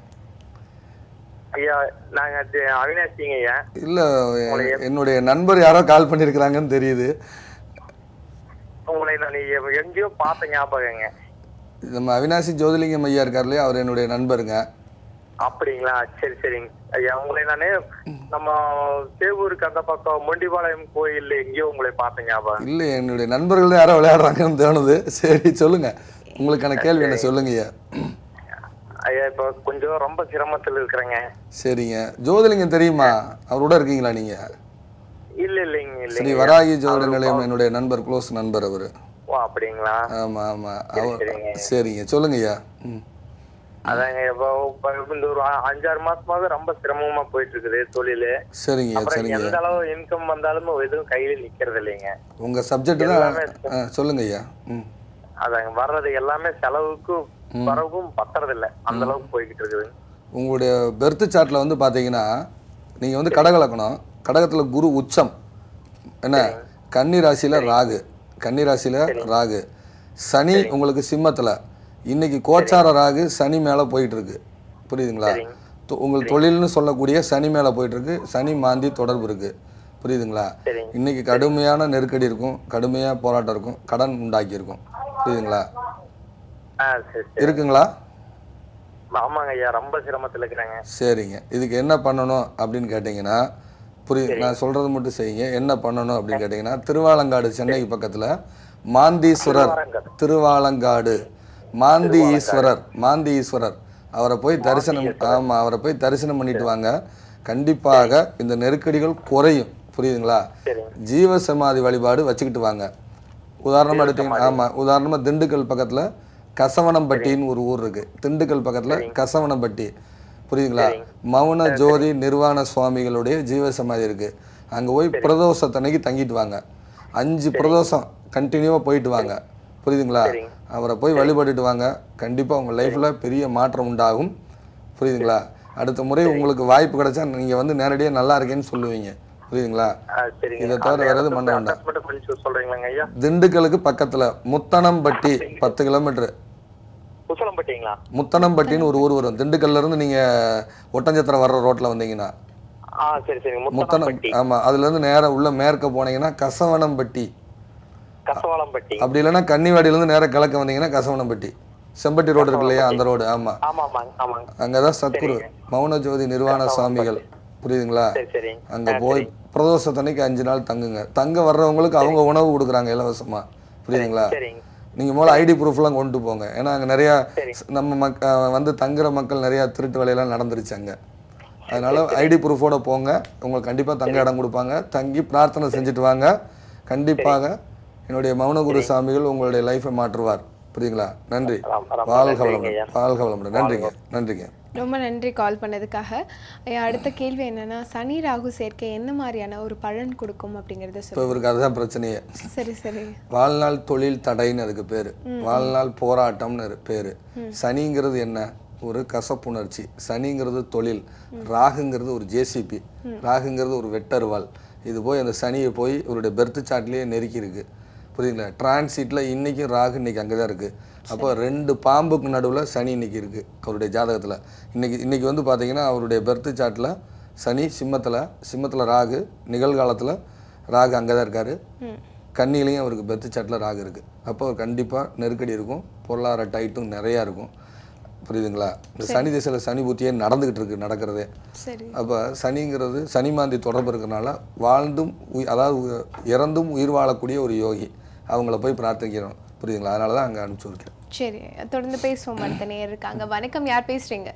ஐயா நாங்க அது அவினாஷிங்க ஐயா இல்லை என்னுடைய நண்பர் யாரோ கால் பண்ணியிருக்கிறாங்கன்னு தெரியுது உங்களை நான் எ- எங்கேயோ பார்த்த ஞாபகங்க நம்ம அவினாசி ஜோதிலிங்கம் ஐயா இருக்கார் இல்லையா அவர் என்னுடைய நண்பருங்க அப்படிங்களா சரி சரிங்க ஐயா உங்களை நானே நம்ம சேவூருக்கு அந்த பக்கம் மொண்டிபாளையம் கோயில் எங்கேயோ உங்களை பார்த்த ஞாபகம் இல்லை என்னுடைய நண்பர்கள் தான் யாரோ விளையாடுறாங்கன்னு தோணுது சரி சொல்லுங்க உங்களுக்கான கேள்வி என்ன சொல்லுங்க ஐயா ஐயா இப்போ கொஞ்சம் ரொம்ப சிரமத்தில் இருக்கிறேங்க சரிங்க ஜோதிலிங்கம் தெரியுமா அவரோட இருக்கீங்களா நீங்க இல்ல இல்லைங்க ஸ்ரீ இல்லைங்க வராகி ஜோதிட நிலையம் என்னுடைய நண்பர் க்ளோஸ் நண்பர் அவர் ஓ அப்படிங்களா ஆமா ஆமா சரி, அவர் சரிங்க. சரிங்க சொல்லுங்க ஐயா ம் அதாங்க இப்போ இப்போ இந்த ஒரு அ- அஞ்சாறு மாசமாவே ரொம்ப சிரமமா போயிட்டு இருக்குது தொழிலு சரிங்க அப்புறம் சரிங்க எந்த அளவு இன்கம் வந்தாலும் எதுவும் கையில நிக்கிறது இல்லைங்க உங்க சப்ஜெக்ட் தான் எல்லாமே ஆ, சொல்லுங்க ஐயா ம் அதாங்க வர்றது எல்லாமே செலவுக்கும் வரவுக்கும் பத்துறது இல்ல அந்த அளவுக்கு போய்கிட்டு இருக்குது உங்களுடைய பெர்த் சார்ட்டில் வந்து பார்த்தீங்கன்னா நீங்கள் வந்து கடகலக்கணம் கடகத்தில் குரு உச்சம் என்ன கன்னி ராசியில் ராகு கன்னி ராசியில் ராகு சனி உங்களுக்கு சிம்மத்தில் இன்னைக்கு கோச்சார ராகு சனி மேலே போயிட்டு இருக்கு புரியுதுங்களா தொ- உங்கள் தொழில்னு சொல்லக்கூடிய சனி மேலே போயிட்டு இருக்கு சனி மாந்தி தொடர்பு இருக்கு புரியுதுங்களா சரிங்க. இன்னைக்கு கடுமையான நெருக்கடி இருக்கும் கடுமையாக போராட்டம் இருக்கும் கடன் உண்டாக்கி இருக்கும் புரியுதுங்களா ஆ சரி சரி இருக்குங்களா ஆமாங்க ஐயா ரொம்ப சிரமத்துல இருக்கிறாங்க சரிங்க இதுக்கு என்ன பண்ணணும் அப்படின்னு கேட்டிங்கன்னா புரியுது நான் சொல்கிறது மட்டும் செய்யுங்க என்ன பண்ணணும் அப்படின்னு கேட்டிங்கன்னா திருவாலங்காடு சென்னைக்கு பக்கத்தில் மாந்தீஸ்வரர் திருவாலங்காடு மாந்தி ஈஸ்வரர் மாந்தி ஈஸ்வரர் அவரை போய் தரிசனம் ஆமாம் அவரை போய் தரிசனம் பண்ணிட்டு வாங்க கண்டிப்பாக இந்த நெருக்கடிகள் குறையும் புரியுதுங்களா சரிங்க ஜீவ சமாதி வழிபாடு வச்சுக்கிட்டு வாங்க உதாரணமாக எடுத்தீங்கன்னா ஆமாம் உதாரணமாக திண்டுக்கல் பக்கத்தில் கசவனம்பட்டின்னு ஒரு ஊர் இருக்கு திண்டுக்கல் பக்கத்தில் கசவனம்பட்டி புரியுதுங்களா மௌன ஜோதி நிர்வாண சுவாமிகளுடைய ஜீவ சமாதி இருக்கு அங்கே போய் பிரதோஷத்தன்னைக்கு தங்கிட்டு வாங்க அஞ்சு பிரதோஷம் கண்டினியூவாக போயிட்டு வாங்க புரியுதுங்களா அவரை போய் வழிபட்டுட்டு வாங்க கண்டிப்பாக உங்கள் லைஃப்பில் பெரிய மாற்றம் உண்டாகும் புரியுதுங்களா அடுத்த முறை உங்களுக்கு வாய்ப்பு கிடைச்சா நீங்கள் வந்து நேரடியாக நல்லா இருக்கேன்னு சொல்லுவீங்க புரியுதுங்களா ஆ சரிங்க இதை தவிர அந்த வேற எதுவும் இடத்துல பண்ண வேண்டாம். address மட்டும் கொஞ்சம் சொல்றீங்களாங்க ஐயா திண்டுக்கலுக்கு பக்கத்தில் முத்தனம்பட்டி பத்து கிலோமீட்டர் குசலம்பட்டிங்களா முத்தனம்பட்டின்னு ஒரு ஊர் வரும் திண்டுக்கல்ல இருந்து நீங்கள் ஒட்டஞ்சத்திரம் வர்ற ரோட்டில் வந்தீங்கன்னா ஆ சரி சரி முத்தனம் முத்தனம்பட்டி ஆமாம் அதுலேருந்து நேராக உள்ள மேற்க போனீங்கன்னா கசவனம்பட்டி கசவாளம்பட்டி அப்படி இல்லைன்னா கன்னிவாடியிலேருந்து நேராக கிழக்க வந்தீங்கன்னா கசவனம்பட்டி செம்பட்டி ரோடு இருக்கு இல்லையா அந்த ரோடு ஆமாம் ஆமா ஆமாங்க ஆமாங்க அங்கே தான் சத்குரு மௌன ஜோதி நிர்வாண சுவாமிகள் புரியுதுங்களா சரி சரி அங்கே போய் பிரதோஷத்தன்னைக்கு அஞ்சு நாள் தங்குங்க தங்க வர்றவங்களுக்கு அவங்க உணவு கொடுக்குறாங்க இலவசமா புரியுதுங்களா சரிங்க நீங்கள் முதல்ல ஐடி ப்ரூஃப்லாம் கொண்டு போங்க ஏன்னா அங்கே நிறையா நம்ம மக் அஹ் வந்து தங்குற மக்கள் நிறையா திருட்டு வேலையெல்லாம் நடந்துருச்சு அங்கே அதனால ஐடி ப்ரூஃபோட போங்க உங்களுக்கு கண்டிப்பாக தங்க இடம் கொடுப்பாங்க தங்கி பிரார்த்தனை செஞ்சுட்டு வாங்க கண்டிப்பாக என்னுடைய மௌனகுரு சாமிகள் உங்களுடைய லைஃப்பை மாற்றுவார் புரியுங்களா நன்றி ஆமாம், ஆமாம். வாழ்க நன்றிங்க வளமுடன் ஐயா. வாழ்க வளமுடன் நன்றிங்க நன்றிங்க ரொம்ப நன்றி கால் பண்ணதுக்காக ஐயா, அடுத்த கேள்வி என்னன்னா சனி ராகு சேர்க்கை என்ன மாதிரியான ஒரு பலன் கொடுக்கும் அப்படிங்கறத இப்போ சொல்லுங்க இவருக்கு அதுதான் பிரச்சனையே சரி சரி வாழ்நாள் தொழில் தடைன்னு அதுக்கு பேர் வாழ்நாள் போராட்டம்னு இரு- பேரு சனிங்கிறது என்ன ஒரு கசப்புணர்ச்சி சனிங்கிறது தொழில் ராகுங்கிறது ஒரு ஜேசிபி ராகுங்கிறது ஒரு வெட்டருவாள் இது போய் அந்த சனியை போய் இவருடைய பெர்த் சார்ட்லேயே நெருக்கி இருக்கு புரியுதுங்களா டிரான்சிட்டில் இன்றைக்கும் ராகு இன்னைக்கு அங்கே தான் இருக்குது அப்போ ரெண்டு பாம்புக்கு நடுவில் சனி இன்னைக்கு இருக்குது அவருடைய ஜாதகத்தில் இன்னைக்கு இன்னைக்கு வந்து பார்த்தீங்கன்னா அவருடைய பெர்த் சார்ட்டில் சனி சிம்மத்தில் சிம்மத்தில் ராகு நிகழ்காலத்தில் ராகு அங்கே தான் இருக்கார் கண்ணிலையும் அவருக்கு பெர்த் சாட்டில் ராகு இருக்குது அப்போ அவர் கண்டிப்பாக நெருக்கடி இருக்கும் பொருளாதார டைட்டும் நிறையா இருக்கும் புரியுதுங்களா இந்த சனி திசையில் சனி புத்தியே நடந்துக்கிட்டு இருக்கு நடக்கிறதே சரி அப்போ சனிங்கிறது சனி மாந்தி தொடர்பு இருக்கிறனால வாழ்ந்தும் உயி- அதாவது உ- இறந்தும் உயிர் வாழக்கூடிய ஒரு யோகி அவங்கள போய் பிரார்த்திக்கிறோம் புரியுதுங்களா அதனால தான் அங்கே அனுப்பிச்சி வைக்கிறேன் சரி தொடர்ந்து பேசுவோம் அடுத்த நேர் இருக்காங்க வணக்கம் யார் பேசுறீங்க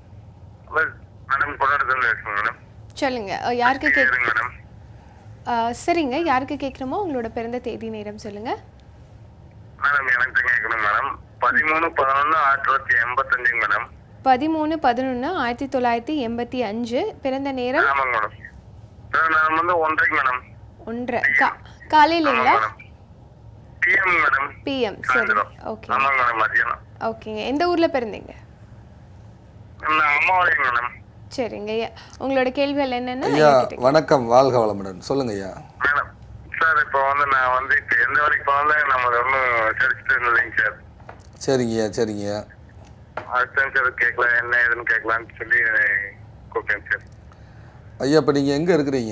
மேடம் கொண்டாடுறது மேடம் சொல்லுங்க அஹ், யாருக்கு கேக் சரிங்க மேடம் அஹ், சரிங்க யாருக்கு கேட்கணுமோ உங்களோட பிறந்த தேதி நேரம் சொல்லுங்க மேடம் எனக்கு கேட்கணும் மேடம் பதிமூணு பதினொன்று ஆயிரத்தி தொள்ளாயிரத்தி எண்பத்தஞ்சுங்க மேடம் பதிமூணு பதினொன்று ஆயிரத்தி தொள்ளாயிரத்தி எண்பத்தி அஞ்சு பிறந்த நேரம் ஆமாங்க மேடம் சார் நான் வந்து ஒன்றரைக்கு மேடம் ஒன்றரை கா காலையிலைங்களா மேடம் பிஎம் மேடம் பிஎம் சரி சாயந்தரம். ஓகே ஆமாங்க மேடம் மதியானம் ஓகேங்க எந்த ஊரில் பிறந்தீங்க நான் அம்மாவாளையும் மேடம் சரிங்க ஐயா உங்களோட கேள்விகள் என்னென்ன ஐயா வணக்கம் வாழ்க வளமுடன் சொல்லுங்க ஐயா மேடம் சார் இப்போ வந்து நான் வந்து இப்போ எந்த வரைக்கும் போனாலும் நம்ம ஒன்றும் சரிச்சுட்டு இருந்ததுங்க சார் சரிங்கய்யா சரிங்கய்யா அதுதான் சார் கேட்கல என்ன ஏதுன்னு கேட்கலான்னு சொல்லி கூப்பிட்டேன் சார் ஐயா இப்போ நீங்கள் எங்கே இருக்கிறீங்க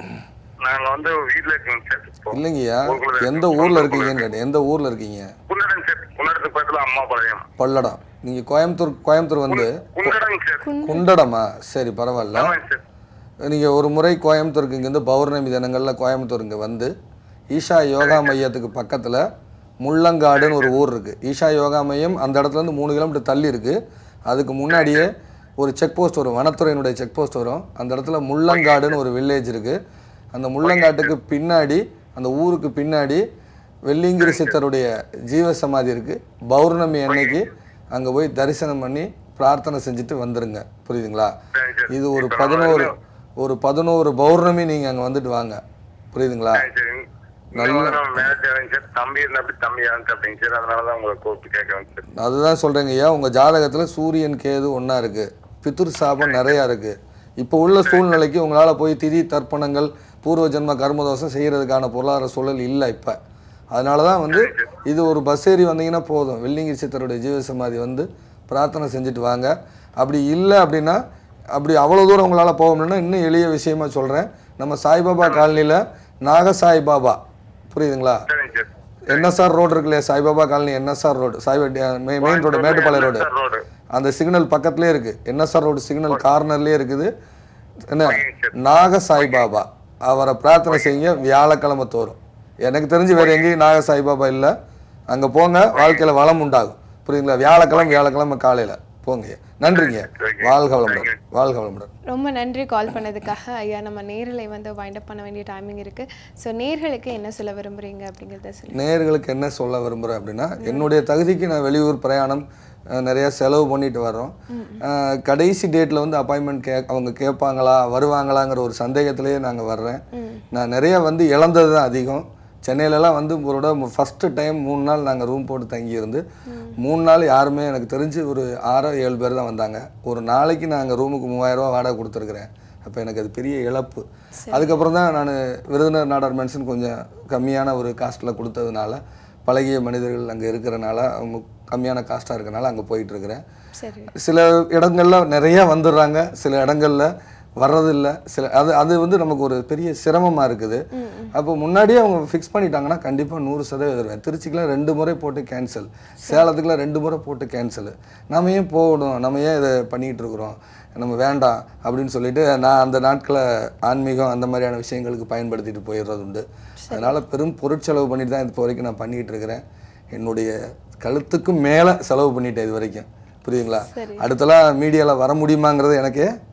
நாங்க வந்து வீட்ல இருக்கோங்க சார் இப்போ இல்லைங்கய்யா ஊருக்குள்ள எந்த ஊரில் இருக்கீங்கன்னு கேட்டேன் எந்த ஊரில் இருக்கீங்க குன்னடம் சார் குன்னடத்துக்கு பக்கத்துல அம்மா பாளையம் பல்லடம் நீங்கள் கோயம்புத்தூர் கோயம்புத்தூர் வந்து குன்னடம் சார் குண்டடமா சரி பரவாயில்ல ஆமாங்க சார் நீங்கள் ஒரு முறை கோயம்புத்தூருக்கு இங்கேருந்து பௌர்ணமி தினங்களில் கோயம்புத்தூர் இங்கே வந்து ஈஷா யோகா மையத்துக்கு பக்கத்தில் முள்ளங்காடுன்னு ஒரு ஊர் இருக்குது ஈஷா யோகா மையம் அந்த இடத்துல இருந்து மூணு கிலோமீட்டர் தள்ளி இருக்குது அதுக்கு முன்னாடியே ஒரு செக் போஸ்ட் வரும் வனத்துறையினுடைய செக் போஸ்ட் வரும் அந்த இடத்துல முள்ளங்காடுன்னு ஒரு வில்லேஜ் இருக்குது அந்த முள்ளங்காட்டுக்கு பின்னாடி அந்த ஊருக்கு பின்னாடி வெள்ளிங்கிரி சித்தருடைய ஜீவ சமாதி இருக்குது பௌர்ணமி அன்னைக்கு அங்கே போய் தரிசனம் பண்ணி பிரார்த்தனை செஞ்சுட்டு வந்துருங்க புரியுதுங்களா சரி சார் இது ஒரு பதினோரு ஒரு பதினோரு பௌர்ணமி நீங்க அங்க வந்துட்டு வாங்க புரியுதுங்களா சரி சரி நல்ல மேரேஜ் ஆகுங்க சார் தம்பி இருந்தா அப்படி தம்பி ஆகுங்க அப்படிங்க சார் அதனால தான் உங்களை கூப்பிட்டு கேட்கறேன் சார் அதுதான் சொல்றேங்க ஐயா உங்க ஜாதகத்துல சூரியன் கேது ஒண்ணா இருக்கு பித்ரு சாபம் நிறையா இருக்கு இப்போ உள்ள சூழ்நிலைக்கு உங்களால போய் திதி தர்ப்பணங்கள் பூர்வ ஜென்ம கர்மதோஷம் செய்யறதுக்கான பொருளாதார சூழல் இல்லை இப்ப அதனால தான் வந்து இது ஒரு பஸ் ஏறி வந்தீங்கன்னா போதும் வெள்ளிங்கிரி சித்தருடைய ஜீவசமாதி வந்து பிரார்த்தனை செஞ்சுட்டு வாங்க அப்படி இல்லை அப்படின்னா அப்படி அவ்வளோ தூரம் உங்களால் போக முடியும்னா இன்னும் எளிய விஷயமா சொல்கிறேன் நம்ம சாய்பாபா காலனியில் நாக சாய்பாபா புரியுதுங்களா சரிங்க சார் என்எஸ்ஆர் ரோடு இருக்கு இல்லையா சாய்பாபா காலனி என்எஸ்ஆர் ரோடு சாய்பா main road Mettupalayam road sir road அந்த சிக்னல் பக்கத்துலேயே இருக்குது என்எஸ்ஆர் ரோடு சிக்னல் கார்னர்லேயே இருக்குது என்ன ஓகேங்க சார். நாக சாய்பாபா அவரை பிரார்த்தனை செய்யுங்க வியாழக்கிழமை தோறும் எனக்கு தெரிஞ்சு வேறு எங்கேயும் நாக சாய்பாபா இல்லை அங்கே போங்க வாழ்க்கையில் வளம் உண்டாகும் புரியுதுங்களா வியாழக்கிழமை வியாழக்கிழமை காலையில் போங்க நன்றிங்க வாழ்க வளமுடன் வாழ்க வளமுடன் ரொம்ப நன்றி கால் பண்ணதுக்காக ஐயா நம்ம நேரில் வந்து வைண்ட் அப் பண்ண வேண்டிய டைமிங் இருக்கு ஸோ நேர்களுக்கு என்ன சொல்ல விரும்புறீங்க அப்படிங்கிறத சொல்லி நேயர்களுக்கு என்ன சொல்ல விரும்புகிறேன் அப்படின்னா என்னுடைய தகுதிக்கு நான் வெளியூர் பிரயாணம் அஹ், நிறைய செலவு பண்ணிட்டு வர்றோம் அஹ், கடைசி டேட்டில் வந்து அப்பாயின்மெண்ட் கே அவங்க கேட்பாங்களா வருவாங்களாங்கிற ஒரு சந்தேகத்திலேயே நாங்கள் வர்றேன் நான் நிறைய வந்து இழந்தது தான் அதிகம் சென்னையிலலாம் வந்து ஒரு ஃபஸ்ட்டு டைம் மூணு நாள் நாங்கள் ரூம் போட்டு தங்கியிருந்து மூணு நாள் யாருமே எனக்கு தெரிஞ்சு ஒரு ஆறோ ஏழு பேர் தான் வந்தாங்க ஒரு நாளைக்கு நாங்கள் ரூமுக்கு மூவாயிரம் ரூபாய் வாடகை கொடுத்துருக்குறேன் அப்போ எனக்கு அது பெரிய இழப்பு அதுக்கப்புறம் தான் நான் விருதுநகர் நாடார் மென்ஷன் கொஞ்சம் கம்மியான ஒரு காஸ்ட்டில் கொடுத்ததுனால பழகிய மனிதர்கள் அங்கே இருக்கிறனால அவங்க கம்மியான காஸ்ட்டாக இருக்கனால அங்கே போயிட்டுருக்கிறேன் சரி சில இடங்கள்ல நிறைய வந்துடுறாங்க சில இடங்கள்ல வர்றதில்ல சில அது அது வந்து நமக்கு ஒரு பெரிய சிரமமாக இருக்குது அப்போ முன்னாடியே அவங்க ஃபிக்ஸ் பண்ணிட்டாங்கன்னா கண்டிப்பாக நூறு சதவீதம் வருவேன் திருச்சிக்கெலாம் ரெண்டு முறை போட்டு கேன்சல் சேலத்துக்குலாம் ரெண்டு முறை போட்டு கேன்சல் நம்ம ஏன் போகணும் நம்ம ஏன் இதை பண்ணிக்கிட்டு இருக்கிறோம் நம்ம வேண்டாம் அப்படின்னு சொல்லிட்டு நான் அந்த நாட்களை ஆன்மீகம் அந்த மாதிரியான விஷயங்களுக்கு பயன்படுத்திட்டு போயிடுறது உண்டு அதனால் பெரும் பொருட்செலவு பண்ணிட்டு தான் இப்போ வரைக்கும் நான் பண்ணிகிட்டு இருக்கிறேன் என்னுடைய கழுத்துக்கு மேலே செலவு பண்ணிட்டேன் இது வரைக்கும் புரியுதுங்களா சரி. அடுத்தலாம் மீடியாவில் வர முடியுமாங்கிறது எனக்கே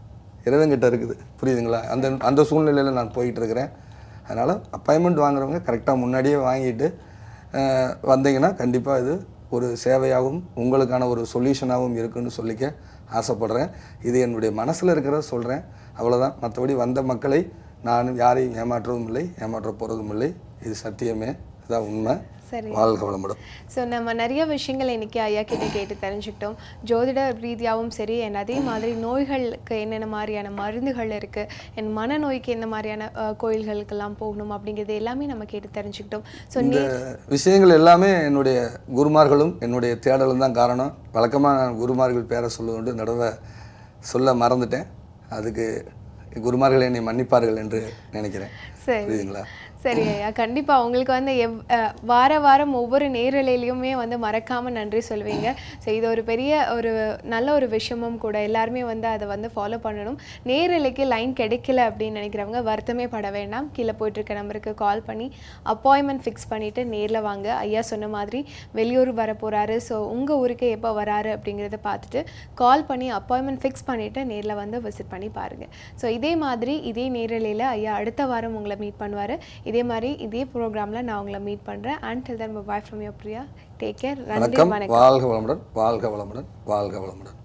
இறைவன்கிட்ட இருக்குது புரியுதுங்களா அந்த அந்த சூழ்நிலையில் நான் போயிட்டு இருக்கிறேன் அதனால் அப்பாயின்மெண்ட் வாங்குறவங்க கரெக்டாக முன்னாடியே வாங்கிட்டு அஹ், வந்தீங்கன்னா கண்டிப்பாக இது ஒரு சேவையாகவும் உங்களுக்கான ஒரு சொல்யூஷனாகவும் இருக்குன்னு சொல்லிக்க ஆசைப்படுறேன் இது என்னுடைய மனசில் இருக்கிறத சொல்கிறேன் அவ்வளோதான் மற்றபடி வந்த மக்களை நான் யாரையும் ஏமாற்றவும் இல்லை ஏமாற்ற போகிறதும் இல்லை இது சத்தியமே இதுதான் உண்மை சரி வாழ்க வளமுடன் ஸோ நம்ம நிறைய விஷயங்கள் இன்னைக்கு ஐயா கிட்ட கேட்டு தெரிஞ்சுக்கிட்டோம் ஜோதிட ரீதியாகவும் சரி and அதே மாதிரி நோய்களுக்கு என்னென்ன மாதிரியான மருந்துகள் இருக்குது என் மனநோய்க்கு என்ன மாதிரியான அஹ், கோயில்களுக்கெல்லாம் போகணும் அப்படிங்கிறது எல்லாமே நம்ம கேட்டு தெரிஞ்சுக்கிட்டோம் ஸோ இந்த விஷயங்கள் எல்லாமே என்னுடைய குருமார்களும் என்னுடைய தேடலும் தான் காரணம் வழக்கமாக நான் குருமார்கள் பேரை சொல்லுவது இந்த தடவை சொல்ல மறந்துட்டேன் அதுக்கு குருமார்கள் என்னை மன்னிப்பார்கள் என்று நினைக்கிறேன் சரி புரியுதுங்களா சரி ஐயா கண்டிப்பாக உங்களுக்கு வந்து எவ் அஹ், வார வாரம் ஒவ்வொரு நேரலையிலையுமே வந்து மறக்காமல் நன்றி சொல்வீங்க ஸோ இது ஒரு பெரிய ஒரு நல்ல ஒரு விஷயமும் கூட எல்லாருமே வந்து அதை வந்து ஃபாலோ பண்ணணும் நேரலைக்கு லைன் கிடைக்கல அப்படின்னு நினைக்கிறவங்க வருத்தமே பட வேண்டாம் கீழே போயிட்டுருக்க நம்பருக்கு கால் பண்ணி அப்பாயின்மெண்ட் ஃபிக்ஸ் பண்ணிவிட்டு நேரில் வாங்க ஐயா சொன்ன மாதிரி வெளியூர் வர போகிறாரு ஸோ உங்கள் ஊருக்கு எப்போ வராரு அப்படிங்கிறத பார்த்துட்டு கால் பண்ணி அப்பாயின்மெண்ட் ஃபிக்ஸ் பண்ணிவிட்டு நேரில் வந்து விசிட் பண்ணி பாருங்கள் ஸோ இதே மாதிரி இதே நேரலையில் ஐயா அடுத்த வாரம் உங்களை மீட் பண்ணுவார் இதே மாதிரி இதே ப்ரோக்ராமில் நான் உங்களை மீட் பண்ணுறேன் and till then bye from your Priya take care நன்றி வணக்கம் வணக்கம் வாழ்க வளமுடன் வாழ்க வளமுடன் வாழ்க வளமுடன்